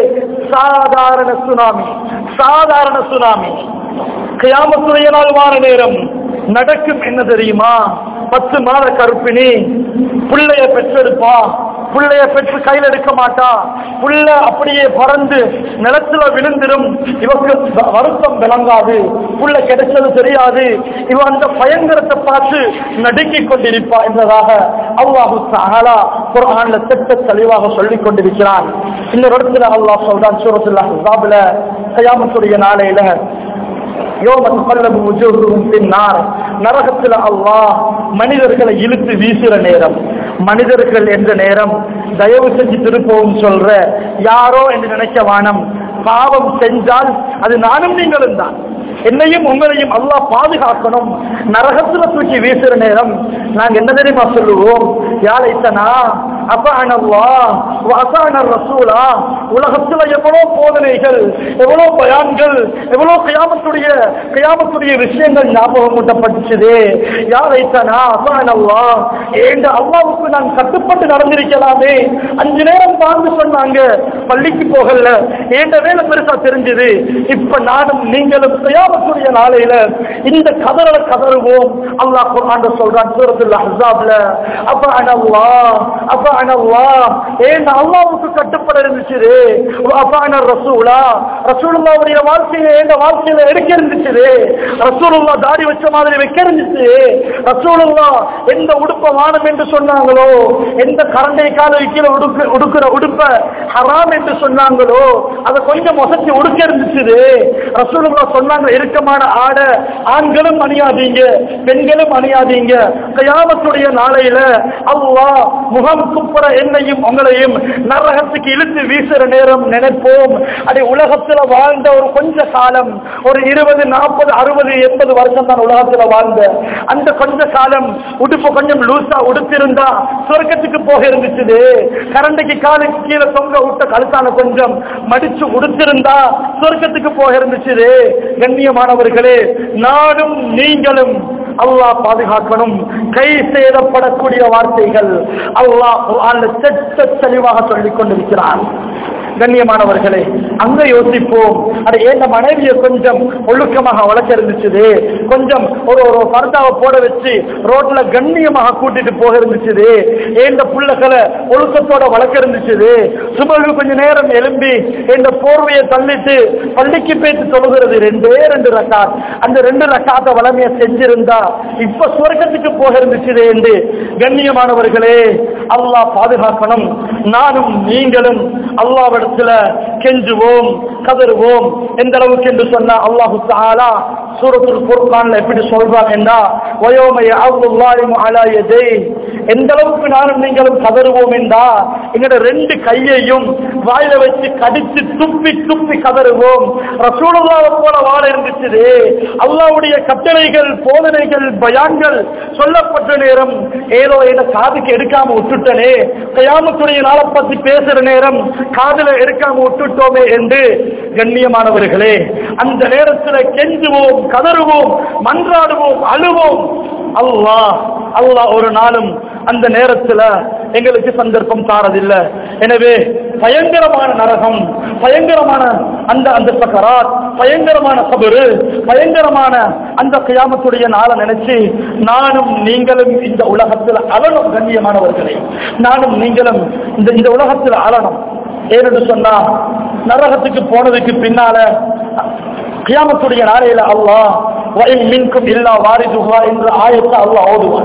சாதாரண சுனாமி சாதாரண சுனாமி கியாமத்துடைய நாள் வார நேரம் நடக்கும் என்ன தெரியுமா பத்து மாத கருப்பினி பிள்ளைய பெற்றெடுப்பா பிள்ளைய பெற்று கையில் எடுக்க மாட்டா புள்ள அப்படியே பறந்து நிலத்துல விழுந்திடும் இவக்கு வ- வருத்தம் விளங்காது புள்ள கிடைச்சது தெரியாது இவ அந்த பயங்கரத்தை பார்த்து நடுங்கிக் கொண்டிருப்பா என்பதாக அல்லாஹு தஆலா குர்ஆன்ல திட்ட தெளிவாக சொல்லிக் கொண்டிருக்கிறான் இன்னொரு இடத்துல அல்லாஹ் சொல்றான் சூரத்துல் அஹ்ஸாப்ல கயாமத்துடைய நாளையில யோம தகல்லபு வுஜூஹுஹும் பின்னார் நரகத்தில் அல்லாஹ் மனிதர்களை இழுத்து வீசுற நேரம் மனிதர்கள் என்ற நேரம் தயவு செஞ்சு திருப்பவும் சொல்ற யாரோ என்று நினைக்க வானம் பாவம் செஞ்சால் அது நானும் நீங்களும் தான் என்னையும் உங்களையும் அல்லாஹ் பாதுகாக்கணும் நரகத்துல தூக்கி வீசுற நேரம் நாங்க என்ன தெரியுமா சொல்லுவோம் யாழைத்தனா அசானல்லா வசான ரசூலா உலகத்துல எவ்வளவு போதனைகள் எவ்வளவு பயான்கள் எவ்வளவு கயாமத்துடைய கயாமத்துடைய விஷயங்கள் ஞாபகம் ஊட்டப்பட்டுச்சது யாரைத்தனா அல்லா ஏண்ட அல்லாவுக்கு நான் கட்டுப்பட்டு நடந்திருக்கலாமே அஞ்சு நேரம் வாழ்ந்து சொன்னாங்க பள்ளிக்கு போகல ஏண்ட வேலை பெருசா தெரிஞ்சது இப்ப நானும் நீங்களும் கயாமத்துடைய நாளையில இந்த கதறல கதறுவோம் அல்லாஹ் குர்ஆன்ல சொல்றான் சூரத்துல் அஹ்ஸாப்ல அப்ப அனல்லா அப்ப அனல்லா ஏன் அல்லாஹ்வுக்கு கட்டுப்பட இருந்துச்சு அப்ப அன ரசூலா ரசூலுல்லாவுடைய வாழ்க்கையில எங்க வாழ்க்கையில எடுக்க இருந்துச்சு ரசூலுல்லா தாடி வச்ச மாதிரி வைக்க இருந்துச்சு ரசூலுல்லா எந்த உடுப்ப வானம் என்று சொன்னாங்களோ எந்த கரண்டை கால வைக்கிற உடுக்க உடுக்கிற உடுப்ப ஹராம் என்று சொன்னாங்களோ அதை கொஞ்சம் மொசத்தி உடுக்க இருந்துச்சு ரசூலுல்லா சொன்னாங்க இறுக்கமான ஆடை ஆண்களும் அணியாதீங்க பெண்களும் அணியாதீங்க கயாமத்துடைய நாளையில அல்லாஹ் முகம் குப்புற என்னையும் உங்களையும் நரகத்துக்கு இழுத்து வீசுற நேரம் நினைப்போம் அதை உலகத்துல வாழ்ந்த ஒரு கொஞ்ச காலம் ஒரு இருபது நாற்பது அறுபது எண்பது வருஷம் தான் உலகத்துல வாழ்ந்த அந்த கொஞ்ச காலம் உடுப்பு கொஞ்சம் லூசா உடுத்திருந்தா சொர்க்கத்துக்கு போக இருந்துச்சு கரண்டைக்கு காலுக்கு கீழே தொங்க விட்ட கழுத்தான கொஞ்சம் மடிச்சு உடுத்திருந்தா சொர்க்கத்துக்கு போக இருந்துச்சு கண்ணியமானவர்களே நானும் நீங்களும் அல்லாஹ் பாதுகாக்கணும் கை சேதப்படக்கூடிய வார்த்தைகள் அல்லாஹ் குர்ஆன்ல செட்ட தெளிவாக சொல்லிக் கொண்டிருக்கிறான் கண்ணியமானவர்களே அங்க யோசிப்போம் அது ஏன் மனைவியை கொஞ்சம் ஒழுக்கமாக வளர்க்க இருந்துச்சு கொஞ்சம் ஒரு ஒரு பர்தாவை போட வச்சு ரோட்ல கண்ணியமாக கூட்டிட்டு போக இருந்துச்சு ஏந்த புள்ளகளை ஒழுக்கத்தோட வளர்க்க இருந்துச்சு சுபகு கொஞ்ச நேரம் எழும்பி இந்த போர்வையை தள்ளிட்டு பள்ளிக்கு பேச்சு தொழுகிறது ரெண்டே ரெண்டு ரக்காத் அந்த ரெண்டு ரக்காத்த வளமைய செஞ்சிருந்தா இப்ப சுவர்க்கத்துக்கு போக இருந்துச்சு என்று கண்ணியமானவர்களே அல்லாஹ் பாதுகாக்கணும் நானும் நீங்களும் அல்லாவிடத்துல கெஞ்சுவோம் கதறுவோம் எந்த அளவுக்கு என்று சொன்னா அல்லாஹு தாலா சூரத்துல் குர்ஆன்ல எப்படி சொல்றான் என்றா வயோமை அல்லாஹு அலா யதை எந்த அளவுக்கு நானும் நீங்களும் கதறுவோம் என்றா எங்கட ரெண்டு கையையும் வாயில வச்சு கடிச்சு துப்பி துப்பி கதறுவோம் ரசூலுல்லாஹ் போல வாழ இருந்துச்சு அல்லாஹ்வுடைய கட்டளைகள் போதனைகள் பயான்கள் சொல்லப்பட்ட நேரம் ஏதோ என்ன காதுக்கு எடுக்காம விட்டுட்டனே கயாமத்துடைய நாளை பத்தி பேசுற நேரம் காதுல எடுக்காம விட்டுட்டோமே என்று கண்ணியமானவர்களே அந்த நேரத்தில் கெஞ்சுவோம் கதறுவோம் மன்றாடுவோம் அழுவோம் அல்லாஹ் அல்லாஹ் ஒரு நாளும் அந்த நேரத்துல எங்களுக்கு சந்தர்ப்பம் தாரதில்லை எனவே பயங்கரமான நரகம் பயங்கரமான அந்த அந்த சக்கராத் பயங்கரமான சபரு பயங்கரமான அந்த கியாமத்துடைய நாளை நினைச்சு நானும் நீங்களும் இந்த உலகத்தில் அலனும் கண்ணியமானவர்களே நானும் நீங்களும் இந்த இந்த உலகத்தில் அலனும் ஏனென்று சொன்னா நரகத்துக்கு போனதுக்கு பின்னால கியாமத்துடைய நாளையில அல்லாஹ் வயல் மின்கும் இல்லா வாரிதுகா என்று ஆயத்தை அல்லாஹ் ஓதுவான்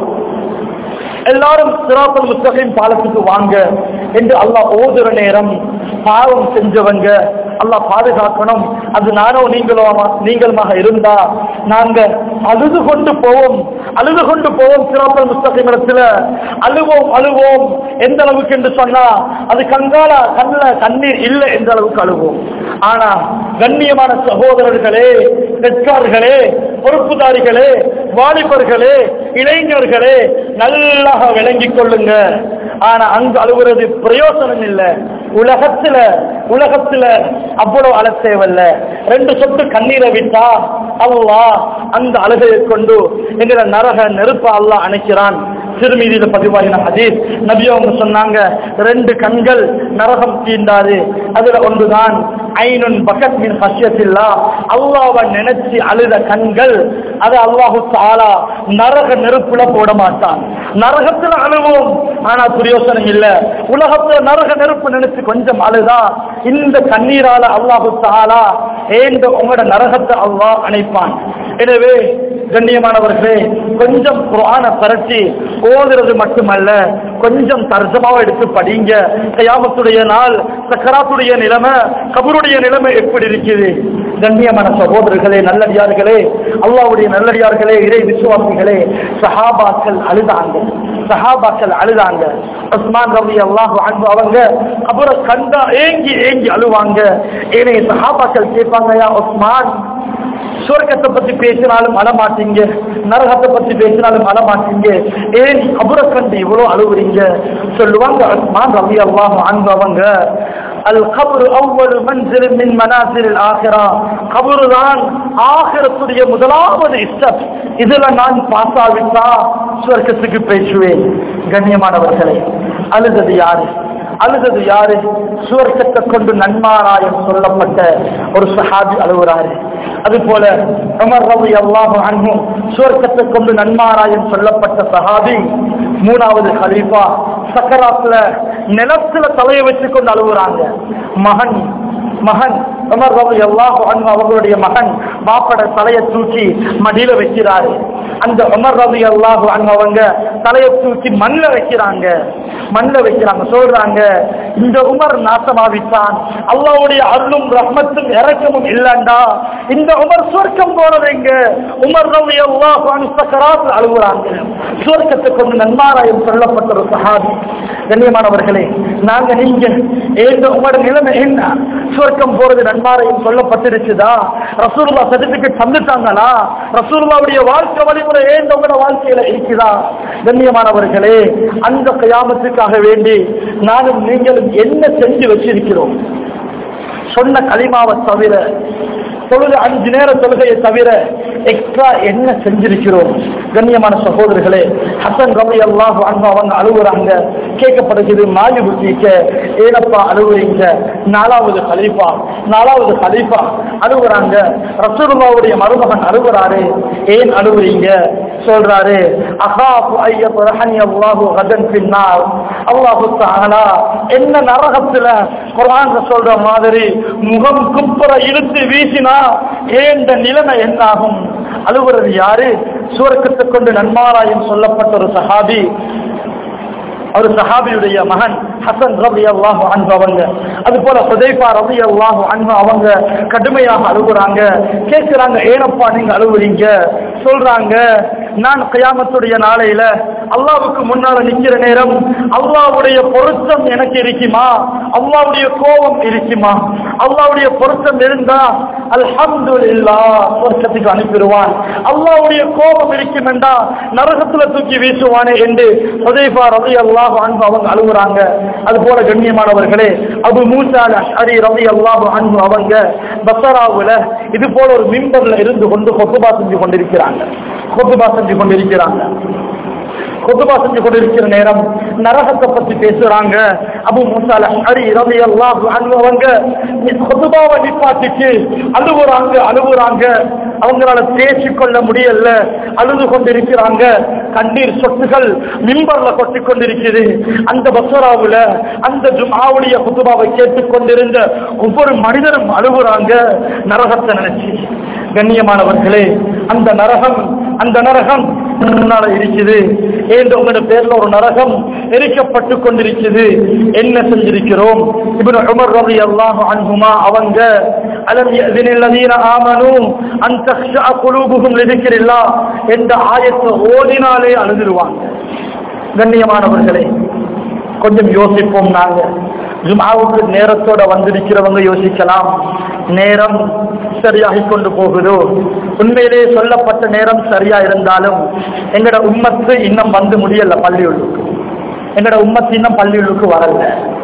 எல்லாரும் சிராப்பல் முஸ்தகிம் பாலத்துக்கு வாங்க என்று அல்லாஹ் ஓதுற நேரம் பாவம் செஞ்சவங்க அல்லாஹ் பாதுகாக்கணும் அது நானோ நீங்களோ நீங்களுமாக இருந்தா நாங்க அழுது கொண்டு போவோம் அழுது கொண்டு போவோம் சிராப்பல் முஸ்தகிம் இடத்துல அழுவோம் அழுவோம் எந்த அளவுக்கு என்று சொன்னா அது கங்கால கண்ணுல கண்ணீர் இல்லை எந்த அளவுக்கு அழுவோம் ஆனா கண்ணியமான சகோதரர்களே பெற்றார்களே பொறுப்புதாரிகளே வாலிபர்களே இளைஞர்களே நல்லா விளங்கிக் கொள்ளுங்க ஆனா அங்க அழுகுறது பிரயோசனம் இல்லை உலகத்துல உலகத்துல அவ்வளவு அழ தேவையில்ல ரெண்டு சொட்டு கண்ணீரை விட்டா அல்லாஹ் அந்த அழுகையை கொண்டு எங்கிற நரக நெருப்ப அல்லாஹ் அணைக்கிறான் திருமீதியில பதிவாகின ஹதீஸ் நபி அவங்க சொன்னாங்க ரெண்டு கண்கள் நரகம் தீண்டாது அதுல ஒன்றுதான் ஐனுன் பக்கத் மின் ஹஷ்யத்தில்லா அல்லாஹ்வை நினைச்சு அழுத கண்கள் அது அல்லாஹு தாலா நரக நெருப்புல போட மாட்டான் நரகத்துல அழுவோம் ஆனா பிரயோசனம் இல்ல உலகத்துல நரக நெருப்பு நினைச்சு கொஞ்சம் அழுதா இந்த கண்ணீரால அல்லாஹு தாலா ஏந்த உங்களோட நரகத்தை அல்லாஹ் அணைப்பான் எனவே கண்ணியமானவர்களே கொஞ்சம் குரான பரட்டி ஓதுறது மட்டுமல்ல கொஞ்சம் தர்ஜமாவை எடுத்து படிங்க கயாமத்துடைய நாள் சக்கராத்துடைய நிலைமை கபருடைய நிலைமை எப்படி இருக்குது கண்ணியமான சகோதரர்களே நல்லடியார்களே அல்லாவுடைய நல்லடியார்களே இறை விசுவாசிகளே சஹாபாக்கள் அழுதாங்க சஹாபாக்கள் அழுதாங்க உஸ்மான் ரவி அல்லாஹ் அவங்க கபரை கண்டா ஏங்கி ஏங்கி அழுவாங்க ஏனைய சஹாபாக்கள் கேட்பாங்க யா உஸ்மான் சொர்க்கத்தை பத்தி பேசினாலும் அழ மாட்டீங்க நரகத்தை பத்தி பேசினாலும் அழ மாட்டீங்க ஏன் அபுர கண்டு இவ்வளவு அழுகுறீங்க சொல்லுவாங்க உஸ்மான் ரவி அல்லாஹ் அவங்க அல் கபரு அவ்வளவு மன்சில் மின் மனாசிரில் ஆகிறா கபரு தான் ஆகிரத்துடைய முதலாவது ஸ்டெப் இதுல நான் பாஸ் ஆகிட்டா சுவர்க்கத்துக்கு பேசுவேன் கண்ணியமானவர்களே அழுதது யாரு அழுதது யாரு சுவர்க்கத்தை கொண்டு நன்மாராயம் சொல்லப்பட்ட ஒரு சஹாபி அழுகுறாரு அது போல உமர் ரவி அல்லாஹு அன்ஹும் சுவர்க்கத்தை கொண்டு நன்மாராயம் சொல்லப்பட்ட சஹாபி மூணாவது ஹலீஃபா சக்கராத்துல நிலத்துல தலையை வச்சு கொண்டு அழுகுறாங்க மகன் மகன் உமர் ரவி அல்லாஹு அன்ஹு அவர்களுடைய மகன் மாப்பட தலையை தூக்கி மடியில வைக்கிறாரு அந்த உமர் ரவி அல்லாஹு அன்ஹு அவங்க தலையை தூக்கி மண்ணில் வைக்கிறாங்க மண்ணில் வைக்கிறாங்க சொல்றாங்க இந்த உமர் நாசமாவிட்டான் அல்லாவுடைய அருளும் ரஹ்மத்தும் இறக்கமும் இல்லண்டா இந்த உமர் சொர்க்கம் போறது எங்க உமர் ரவி அல்லாஹு சக்கராத் அழுகுறாங்க சுவர்க்கத்தை கொண்டு நன்மாராயம் சொல்லப்பட்ட ஒரு சஹாபி கண்ணியமானவர்களே நாங்க நீங்க ஏந்த உமர் நிலைமை என்ன சுவர்க்கம் போறது நன்மாராயம் சொல்லப்பட்டிருச்சுதா ரசூலுல்லா சர்டிபிகேட் தந்துட்டாங்களா ரசூலுல்லாவுடைய வாழ்க்கை வழிமுறை ஏந்த உங்களோட வாழ்க்கையில இருக்குதா கண்ணியமானவர்களே அந்த கயாமத்துக்காக வேண்டி நானும் நீங்களும் என்ன செஞ்சு வச்சிருக்கிறோம் சொன்ன களிமாவை தவிர தொழுது அஞ்சு நேர தொழுகையை தவிர எக்ஸ்ட்ரா என்ன செஞ்சிருக்கிறோம் கண்ணியமான சகோதரர்களே ஹசன் ரவி அல்லாஹ் அன்பா அவங்க அழுகுறாங்க கேட்கப்படுகிறது மாயு புத்திக்க ஏனப்பா அழுகுறீங்க நாலாவது ஹலீஃபா நாலாவது ஹலீஃபா அழுகுறாங்க ரசூலுல்லாவுடைய மருமகன் அழுகுறாரு ஏன் அழுகுறீங்க சொல்றாரு அகாஃபு ஐயத் ரஹனி அல்லாஹு கதன் பின்னால் அல்லாஹு தஆலா என்ன நரகத்துல குர்ஆன்ல சொல்ற மாதிரி முகம் குப்புற இழுத்து வீசினா ஏந்த நிலைமை என்னாகும் அழுகுறது யாரு சுவர்க்கத்தை கொண்டு நன்மாராயம் சொல்லப்பட்ட ஒரு சஹாபி ஒரு சஹாபியுடைய மகன் ஹசன் ரவி அல்லாஹு அன்பு அவங்க அது போல சுதைஃபா ரவி அல்லாஹு அன்பு அவங்க கடுமையாக அழுகுறாங்க கேட்கிறாங்க ஏனப்பா நீங்க அழுகுறீங்க சொல்றாங்க நான் கயாமத்துடைய நாளையில அல்லாவுக்கு முன்னால நிக்கிற நேரம் அல்லாவுடைய பொருத்தம் எனக்கு இருக்குமா அல்லாவுடைய கோபம் இருக்குமா அல்லாவுடைய பொருத்தம் இருந்தா அல்ஹம்து இல்லா சொர்க்கத்துக்கு அனுப்பிடுவான் அல்லாவுடைய கோபம் இருக்கும் என்றா நரகத்துல தூக்கி வீசுவானே என்று சுதைஃபா ரவி அல்லாஹ் அன்பு அவங்க அழுகுறாங்க அது போல கண்ணியமானவர்களே அபு மூசா அரி ரவி அல்லாஹ் அன்பு அவங்க பசராவுல இது போல ஒரு மிம்பர்ல இருந்து கொண்டு கொத்துபா செஞ்சு கொண்டிருக்கிறாங்க கொத்துபா செஞ்சு கொண்டிருக்கிறாங்க கொத்துபா செஞ்சு கொண்டிருக்கிற நேரம் நரகத்தை பத்தி பேசுறாங்க அபு முசால ஹரி ரவி அல்லாஹ் அவங்க கொத்துபாவை நிப்பாட்டிட்டு அழுகுறாங்க அழுகுறாங்க அவங்களால பேசிக்கொள்ள முடியல அழுது கொண்டிருக்கிறாங்க கண்ணீர் சொட்டுகள் மிம்பர்ல கொட்டி கொண்டிருக்கிறது அந்த பசராவுல அந்த ஜுமாவுடைய குத்துபாவை கேட்டுக் கொண்டிருந்த ஒவ்வொரு மனிதரும் அழுகுறாங்க நரகத்தை நினைச்சு கண்ணியமானவர்களே அந்த நரகம் அந்த நரகம் முன்னால இருக்குது ஏன் உங்களோட பேர்ல ஒரு நரகம் எரிக்கப்பட்டு கொண்டிருக்குது என்ன செஞ்சிருக்கிறோம் இப்னு உமர் ரலியல்லாஹு அன்ஹுமா அவங்க அலம் யஅதின الذين آمنوا أن تخشع قلوبهم لذكر الله என்ற ஆயத்தை ஓதினாலே அழுதுருவாங்க கண்ணியமானவர்களே கொஞ்சம் யோசிப்போம் நாங்க ஜுமாவுக்கு நேரத்தோட வந்திருக்கிறவங்க யோசிக்கலாம் நேரம் சரியாகி கொண்டு போகுதோ உண்மையிலே சொல்லப்பட்ட நேரம் சரியா இருந்தாலும் எங்கட உம்மத்து இன்னும் வந்து முடியல பள்ளியுள்ளுக்கு எங்கட உம்மத்து இன்னும் பள்ளியுள்ளுக்கு வரல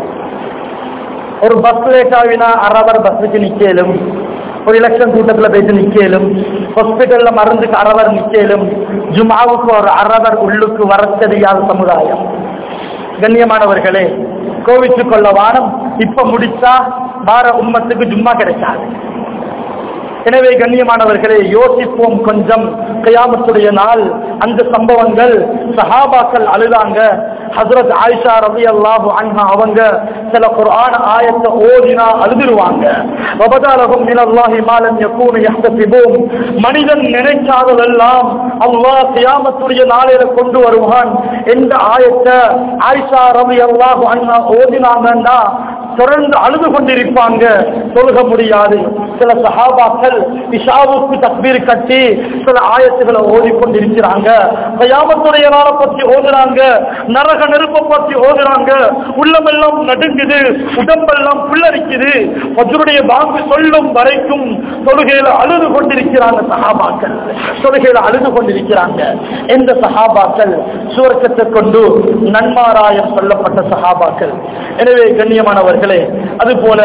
ஒரு பஸ் லேட் ஆகினா அரவர் பஸ்ஸுக்கு நிக்கலும் ஒரு எலெக்ஷன் கூட்டத்துல போயிட்டு நிக்கலும் ஹாஸ்பிட்டல்ல மருந்துக்கு அரவர் நிக்கலும் ஜுமாவுக்கு ஒரு அரவர் உள்ளுக்கு வர தெரியாத சமுதாயம் கண்ணியமானவர்களே கோவிச்சு கொள்ள வானம் இப்ப முடிச்சா வார உம்மத்துக்கு ஜும்மா கிடைக்காது எனவே கண்ணியமானவர்களே யோசிப்போம் கொஞ்சம் கயாமத்துடைய நாள் அந்த சம்பவங்கள் சஹாபாக்கள் அழுதாங்க ஹசரத் ஆயிஷா ரவி அல்லாஹு அன்ஹா அவங்க சில குர்ஆன் ஆயத்தை ஓதினா அழுதுருவாங்க வபதாலகும் மினல்லாஹி மாலம் யகூனு யஹ்தசிபூன் மனிதன் நினைக்காததெல்லாம் அல்லாஹ் கியாமத்துடைய நாளையில கொண்டு வருவான் எந்த ஆயத்தை ஆயிஷா ரவி அல்லாஹு அன்ஹா ஓதினாங்கன்னா தொடர்ந்து அழுது கொண்டிருப்பாங்க தொழுக முடியாது சில சஹாபாக்கள் இஷாவுக்கு தக்பீர் கட்டி சில ஆயத்துகளை ஓதிக்கொண்டிருக்கிறாங்க கயாமத்துடைய நாளை பற்றி ஓதுறாங்க நரக நெருப்பை பற்றி ஓதுறாங்க உள்ளமெல்லாம் நடுங்குது உடம்பெல்லாம் புல்லரிக்குது பஜருடைய பாங்கு சொல்லும் வரைக்கும் தொழுகையில அழுது கொண்டிருக்கிறாங்க சஹாபாக்கள் தொழுகையில அழுது கொண்டிருக்கிறாங்க எந்த சஹாபாக்கள் சுவர்க்கத்தை கொண்டு நன்மாராயம் சொல்லப்பட்ட சஹாபாக்கள் எனவே கண்ணியமானவர்கள் கண்ணியமானவர்களே அது போல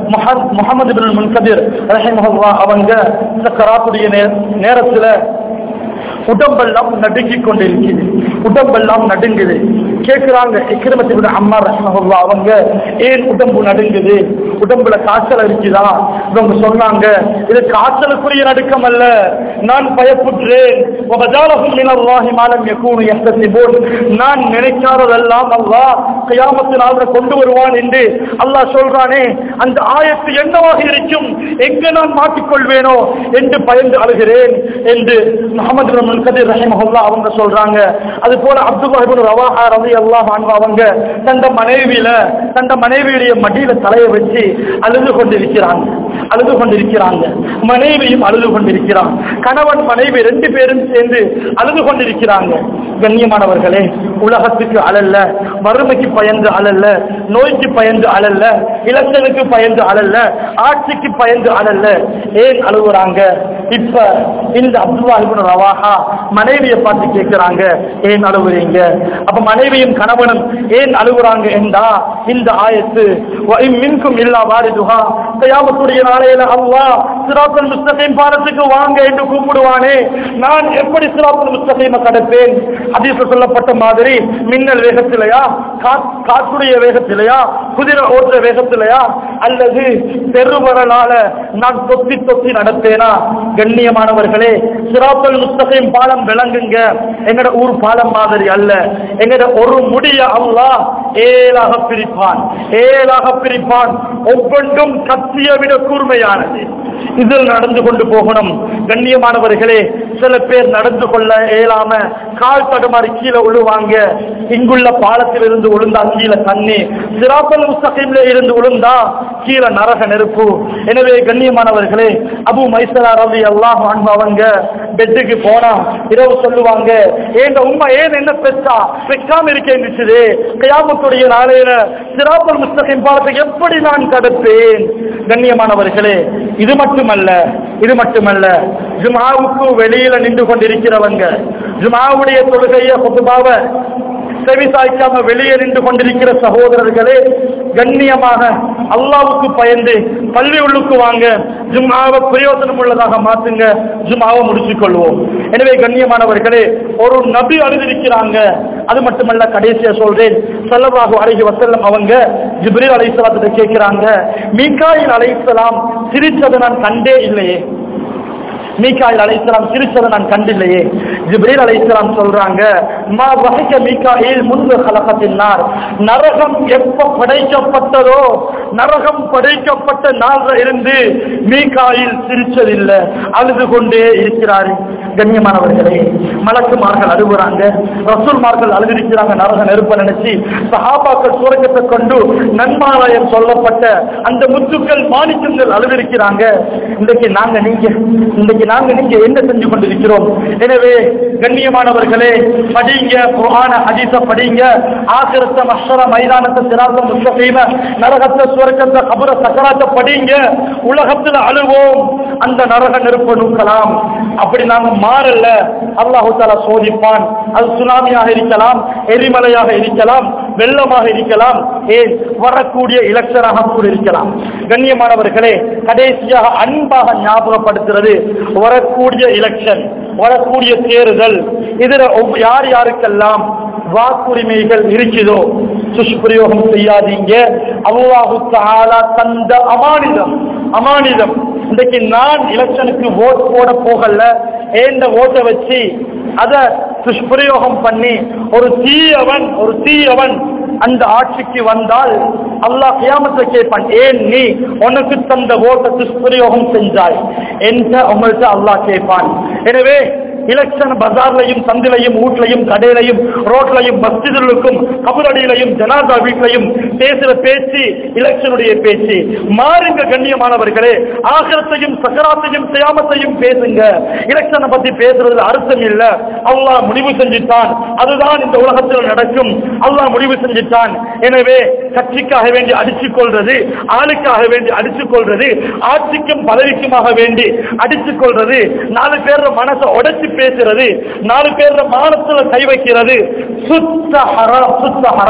முகமது பின் முன்கதிர் ரஹிமஹுல்லா அவங்க இந்த கராத்துடைய நேரத்துல உடம்பெல்லாம் நடுங்கிக் கொண்டிருக்குது உடம்பெல்லாம் நடுங்குது கேட்கிறாங்க இக்கிரமத்தை விட அம்மா ரஹ்மஹுல்லா அவங்க ஏன் உடம்பு நடுங்குது உடம்புல காய்ச்சல் இருக்குதா இவங்க சொன்னாங்க இது காய்ச்சலுக்குரிய நடுக்கம் அல்ல நான் பயப்புற்றேன் وَبَدَالَهُمْ مِنَ اللَّهِ مَا لَمْ يَكُونُوا يَحْتَسِبُونَ நான் நினைக்காததெல்லாம் அல்லாஹ் கியாமத்து நாள்ல கொண்டு வருவான் என்று அல்லாஹ் சொல்றானே அந்த ஆயத்து என்னவாக இருக்கும் எங்க நான் மாட்டிக்கொள்வேனோ என்று பயந்து அழுகிறேன் என்று முகமது பின் முன்கதிர் ரஹிமஹுல்லா அவங்க சொல்றாங்க அது போல அப்துல்லா இப்னு ரவாஹா ரலியல்லாஹு அன்ஹு அவங்க தந்த மனைவியில தந்த மனைவியுடைய மடியில தலையை வச்சு அழுது கொண்டிருக்கிறாங்க அழுது கொண்டிருக்கிறாங்க மனைவியும் அழுது கொண்டிருக்கிறான் கணவன் மனைவி ரெண்டு பேரும் சேர்ந்து அழுது கொண்டிருக்கிறாங்க கண்ணியமானவர்களே உலகத்துக்கு அழல்ல வறுமைக்கு பயந்து அழல்ல நோய்க்கு பயந்து அழல்ல இலக்கனுக்கு பயந்து அழல்ல ஆட்சிக்கு பயந்து அழல்ல ஏன் அழுகுறாங்க இப்ப இந்த அப்துல்லா இப்னு ரவாஹா மனைவியை பார்த்து கேட்கிறாங்க ஏன் அழுகுறீங்க அப்ப மனைவியும் கணவனும் ஏன் அழுகுறாங்க என்றா இந்த ஆயத்து மின்கும் இல்லா வாரிதுஹா கயாமத்துடைய நாளையில அல்லாஹ் சிராத்துல் முஸ்தகீம் பாலத்துக்கு வாங்க என்று கூப்பிடுவானே நான் எப்படி சிராத்துல் முஸ்தகீம கடப்பேன் ஹதீஸ்ல சொல்லப்பட்ட மாதிரி மின்னல் வேகத்திலையா காற்றுடைய வேகத்திலையா குதிரை ஓட்டுற வேகத்திலையா அல்லது பெருவரலால நான் தொத்தி தொத்தி நடப்பேனா கண்ணியமானவர்களே சிராத்துல் முஸ்தகீம் பாலம் விளங்குங்க எங்கட ஊர் பாலம் மாதிரி அல்ல எங்கட ஒரு முடிய அல்லாஹ் ஏழாக பிரிப்பான் ஏழாக பிரிப்பான் ஒவ்வொன்றும் கத்திய விட கூர்மையானது இதில் நடந்து கொண்டு போகணும் கண்ணியமானவர்களே சில பேர் நடந்து கொள்ள இயலாம கால் தடுமாறி கீழே விழுவாங்க இங்குள்ள பாலத்தில் இருந்து விழுந்தா கீழே தண்ணி சிராப்பல் முஸ்தகிம்ல இருந்து விழுந்தா கீழே நரக நெருப்பு எனவே கண்ணியமானவர்களே அபு மைசரா ரவி எல்லாம் அவங்க பெட்டுக்கு போனா இரவு சொல்லுவாங்க ஏங்க உண்மை ஏன் என்ன பெற்றா பெக்காம இருக்கேன்னு கயாமத்துடைய நாளையில சிராப்பல் முஸ்தகிம் பாலத்தை எப்படி நான் தடுப்பேன் கண்ணியமானவர்களே இது மட்டுமல்ல இது மட்டுமல்ல ஜுமாவுக்கு வெளியில நின்று கொண்டிருக்கிறவங்க ஜுமாவுடைய தொழுகைய பொதுவாக செவி சாய்க்காம வெளியே நின்று கொண்டிருக்கிற சகோதரர்களே கண்ணியமாக அல்லாவுக்கு பயந்து பள்ளி உள்ளுக்கு வாங்க ஜும்மாவை பிரயோஜனம் உள்ளதாக மாத்துங்க ஜும்மாவை முடிச்சுக் கொள்வோம் எனவே கண்ணியமானவர்களே ஒரு நபி அழுதிருக்கிறாங்க அது மட்டுமல்ல கடைசியா சொல்றேன் செல்லவாக அழகி வசல்லம் அவங்க ஜிப்ரீல் அலைசலாத்திட்ட கேட்கிறாங்க மீகாயில் அலைசலாம் சிரிச்சதை நான் கண்டே இல்லையே மீகாயில் அலைசலாம் சிரிச்சதை நான் கண்டில்லையே ஜிப்ரீல் அலைசலாம் சொல்றாங்க மா வகைக்க மீகாயில் முன்பு கலகத்தினார் நரகம் எப்ப படைக்கப்பட்டதோ நரகம் படைக்கப்பட்ட நாள்ல இருந்து மீகாயில் சிரிச்சதில்லை அழுது கொண்டே இருக்கிறாரு கண்ணியமானவர்களே மலக்குமார்கள் அழுகுறாங்க ரசூல்மார்கள் அழுதிருக்கிறாங்க நரக நெருப்ப நினைச்சு சஹாபாக்கள் சுரங்கத்தை கொண்டு நன்மாலயம் சொல்லப்பட்ட அந்த முத்துக்கள் மாணிக்கங்கள் அழுதிருக்கிறாங்க இன்றைக்கு நாங்க நீங்க இன்றைக்கு நாங்க நீங்க என்ன செஞ்சு கொண்டிருக்கிறோம் எனவே கண்ணியமானவர்களே படிங்க குரான ஹதீஸ படிங்க ஆசிரத்த மஷர மைதானத்தை சிராத்த முஸ்தகீம நரகத்தை சுவர்க்கத்தை கபர சக்கராத்த படிங்க உலகத்துல அழுவோம் அந்த நரக நெருப்ப நூக்கலாம் அப்படி நாங்க மாறல அல்லாஹு தாலா சோதிப்பான் அது சுனாமியாக இருக்கலாம் எரிமலையாக இருக்கலாம் வெள்ளமாக இருக்கலாம் ஏன் வரக்கூடிய இலக்ஷனாக கூட இருக்கலாம் கண்ணியமானவர்களே கடைசியாக அன்பாக ஞாபகப்படுத்துறது வரக்கூடிய எலெக்ஷன் வரக்கூடிய தேர்தல் இதுல ஒவ்- யார் யாருக்கெல்லாம் வாக்குரிமைகள் இருக்குதோ துஷ்பிரயோகம் செய்யாதீங்க அல்லாஹு தஆலா தந்த அமானிதம் அமானிதம் இன்றைக்கு நான் எலெக்ஷனுக்கு ஓட் போட போகல ஏந்த ஓட்டை வச்சு அத துஷ்பிரயோகம் பண்ணி ஒரு தீயவன் ஒரு தீயவன் அந்த ஆட்சிக்கு வந்தால் அல்லாஹ் கியாமத்தை கேட்பான் ஏன் நீ உனக்கு தந்த ஓட்ட துஷ்பிரயோகம் செஞ்சாய் என்ற உங்கள்கிட்ட அல்லாஹ் கேட்பான் எனவே எலெக்ஷன் பஜார்லையும் சந்திலையும் வீட்லையும் கடையிலையும் ரோட்லையும் மஸ்ஜிதுகளுக்கும் கபரடியிலையும் ஜனாதா வீட்லையும் பேசுற பேச்சு எலெக்ஷனுடைய பேச்சு மாறுங்க கண்ணியமானவர்களே ஆகரத்தையும் சக்கராத்தையும் சியாமத்தையும் பேசுங்க எலெக்ஷனை பத்தி பேசுறதுல அர்த்தம் இல்ல அல்லாஹ் முடிவு செஞ்சிட்டான் அதுதான் இந்த உலகத்தில் நடக்கும் அல்லாஹ் முடிவு செஞ்சிட்டான் எனவே கட்சிக்காக வேண்டி அடிச்சுக் கொள்றது ஆளுக்காக வேண்டி அடிச்சுக் கொள்றது ஆட்சிக்கும் பதவிக்குமாக வேண்டி அடிச்சுக் கொள்றது நாலு பேர் மனசை உடைச்சு பேசுறது நாலு பேர் மானத்துல கை வைக்கிறது சுத்த ஹராம் சுத்த ஹராம்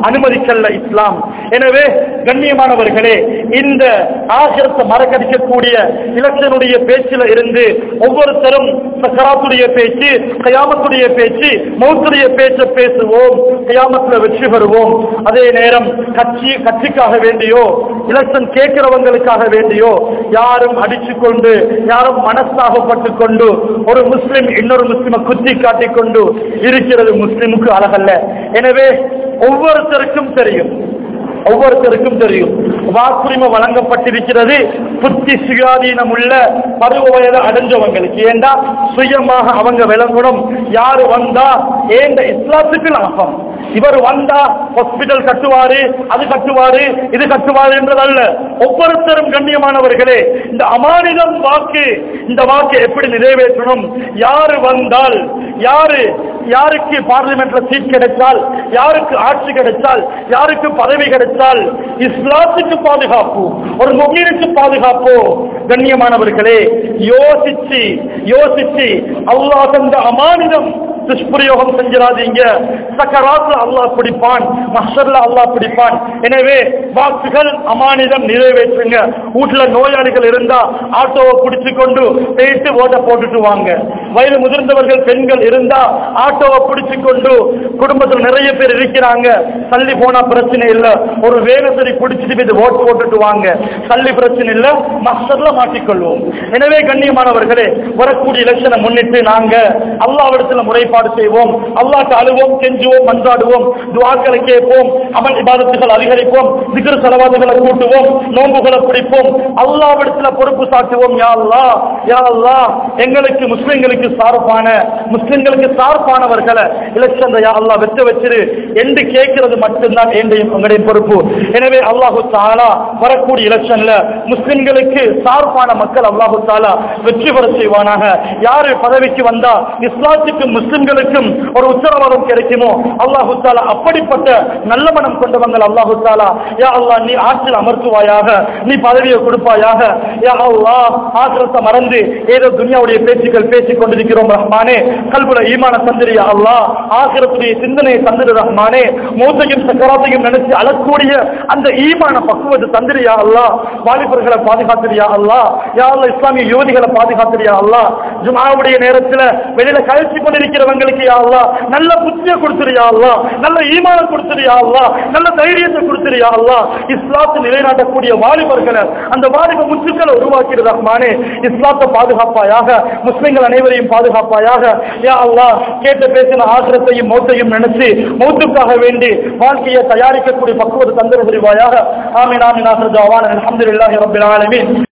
அனுமதிக்கல்ல இஸ்லாம் எனவே கண்ணியமானவர்களே இந்த ஆசிரத்தை மறக்கடிக்கக்கூடிய இலட்சனுடைய பேச்சில இருந்து ஒவ்வொருத்தரும் சக்கராத்துடைய பேச்சு கயாமத்துடைய பேச்சு மௌத்துடைய பேச்ச பேசுவோம் கயாமத்துல வெற்றி பெறுவோம் அதே நேரம் கட்சி கட்சிக்காக வேண்டியோ எலெக்ஷன் கேட்கிறவங்களுக்காக வேண்டியோ யாரும் அடிச்சு கொண்டு யாரும் மனஸ்தாபப்பட்டு கொண்டு ஒரு முஸ்லிம் இன்னொரு முஸ்லிமை குத்தி காட்டிக் கொண்டு இருக்கிறது முஸ்லிமுக்கு அழகல்ல எனவே ஒவ்வொருத்தருக்கும் தெரியும் ஒவ்வொருத்தருக்கும் தெரியும் வாக்குரிமை வழங்கப்பட்டிருக்கிறது புத்தி சுயாதீனம் உள்ள பருவ வயது அடைஞ்சவங்களுக்கு ஏண்டா சுயமாக அவங்க விளங்கணும் யாரு வந்தா ஏண்ட இஸ்லாத்துக்கு லாபம் இவர் வந்தா ஹாஸ்பிட்டல் கட்டுவாரு அது கட்டுவாரு இது கட்டுவாரு என்றதல்ல ஒவ்வொருத்தரும் கண்ணியமானவர்களே இந்த அமானிதம் வாக்கு இந்த வாக்கு எப்படி நிறைவேற்றணும் யாரு வந்தால் யாரு யாருக்கு பார்லிமெண்ட்ல சீட் கிடைச்சால் யாருக்கு ஆட்சி கிடைச்சால் யாருக்கு பதவி கிடைச்சால் இஸ்லாத்துக்கு பாதுகாப்பு ஒரு முகீனுக்கு பாதுகாப்பு கண்ணியமானவர்களே யோசிச்சு யோசிச்சு அல்லாஹ் தந்த அமானிதம் துஷ்பிரயோகம் செஞ்சிடாதீங்க சக்கராத்துல அல்லாஹ் பிடிப்பான் மஷர்ல அல்லாஹ் பிடிப்பான் எனவே வாக்குகள் அமானிதம் நிறைவேற்றுங்க வீட்டுல நோயாளிகள் இருந்தா ஆட்டோவை பிடிச்சு கொண்டு போயிட்டு ஓட்ட போட்டுட்டு வாங்க வயது முதிர்ந்தவர்கள் பெண்கள் இருந்தா ஆட்டோவை பிடிச்சு கொண்டு குடும்பத்தில் நிறைய பேர் இருக்கிறாங்க தள்ளி போனா பிரச்சனை இல்ல ஒரு வேகத்தறி பிடிச்சிட்டு போய் ஓட்டு போட்டுட்டு வாங்க தள்ளி பிரச்சனை இல்ல மஸ்டர்ல மாட்டிக்கொள்வோம் எனவே கண்ணியமானவர்களே வரக்கூடிய எலெக்ஷனை முன்னிட்டு நாங்க அல்லாவிடத்துல முறைப்பாடு செய்வோம் அல்லாஹ்க்கு அழுவோம் கெஞ்சுவோம் மன்றாடுவோம் துவாக்களை கேட்போம் அமல் இபாதத்துகள் அதிகரிப்போம் சிகர் செலவாதுகளை கூட்டுவோம் நோன்புகளை பிடிப்போம் அல்லாவிடத்துல பொறுப்பு சாட்டுவோம் யா அல்லாஹ் யா அல்லாஹ் எங்களுக்கு முஸ்லிம்களுக்கு சார்பான முஸ்லிம்களுக்கு சார்பானவர்களை எலெக்ஷன் யா அல்லாஹ் வெற்றி வச்சிரு என்று கேட்கிறது மட்டும்தான் என்னுடைய உங்களுடைய பொறுப்பு எனவே அல்லாஹு தாலா வரக்கூடிய எலெக்ஷன்ல முஸ்லிம்களுக்கு சார்பான மக்கள் அல்லாஹு தாலா வெற்றி பெற செய்வானாக யாரு பதவிக்கு வந்தா இஸ்லாத்துக்கும் முஸ்லிம்களுக்கும் ஒரு உத்தரவாதம் கிடைக்குமோ அல்லாஹு தாலா அப்படிப்பட்ட நல்ல மனம் கொண்டவங்கள் அல்லாஹு தாலா யா அல்லாஹ் நீ ஆற்றில் அமர்த்துவாயாக நீ பதவியை கொடுப்பாயாக யா அல்லாஹ் ஆசிரத்தை மறந்து ஏதோ துனியாவுடைய பேச்சுக்கள் பேசிக் கொண்டிருக்கிறோம் ரஹ்மானே கல்புல ஈமான தந்திரியா அல்லாஹ் ஆசிரத்துடைய சிந்தனையை தந்திரு ரஹ்மானே மூத்தையும் சக்கராத்தையும் நினைச்சு அழக்கூடிய அந்த ஈமான பக்குவத்தை தந்திரியா அல்லாஹ் வாலிபர்களை பாதுகாத்திரியா அல்லாஹ் யா அல்லாஹ் இஸ்லாமிய யுவதிகளை பாதுகாத்திரியா அல்லாஹ் ஜுமாவுடைய நேரத்துல வெளியில கழிச்சு கொண்டிருக்கிறவங்களுக்கு யா அல்லாஹ் நல்ல புத்திய கொடுத்துறியா அல்லாஹ் நல்ல ஈமான கொடுத்துறியா அல்லாஹ் நல்ல தைரியத்தை கொடுத்துறியா அல்லாஹ் இஸ்லாத்தை நிலைநாட்டக்கூடிய வாலிபர்களை அந்த வாலிப முத்துக்களை உருவாக்கிறது ரஹ்மானே இஸ்லாத்தை பாதுகாப்பாயாக முஸ்லிம்கள் அனைவரையும் பாதுகாப்பாயாக யா அல்லாஹ் கேட்ட பேசின ஆசிரத்தையும் மௌத்தையும் நினைச்சு மௌத்துக்காக வேண்டி வாழ்க்கையை தயாரிக்கக்கூடிய பக்குவத்தை தந்திர புரிவாயாக ஆமீன் ஆமீன் ஆசிரஜாவான் அல்ஹம்துலில்லாஹி ரப்பில் ஆலமீன்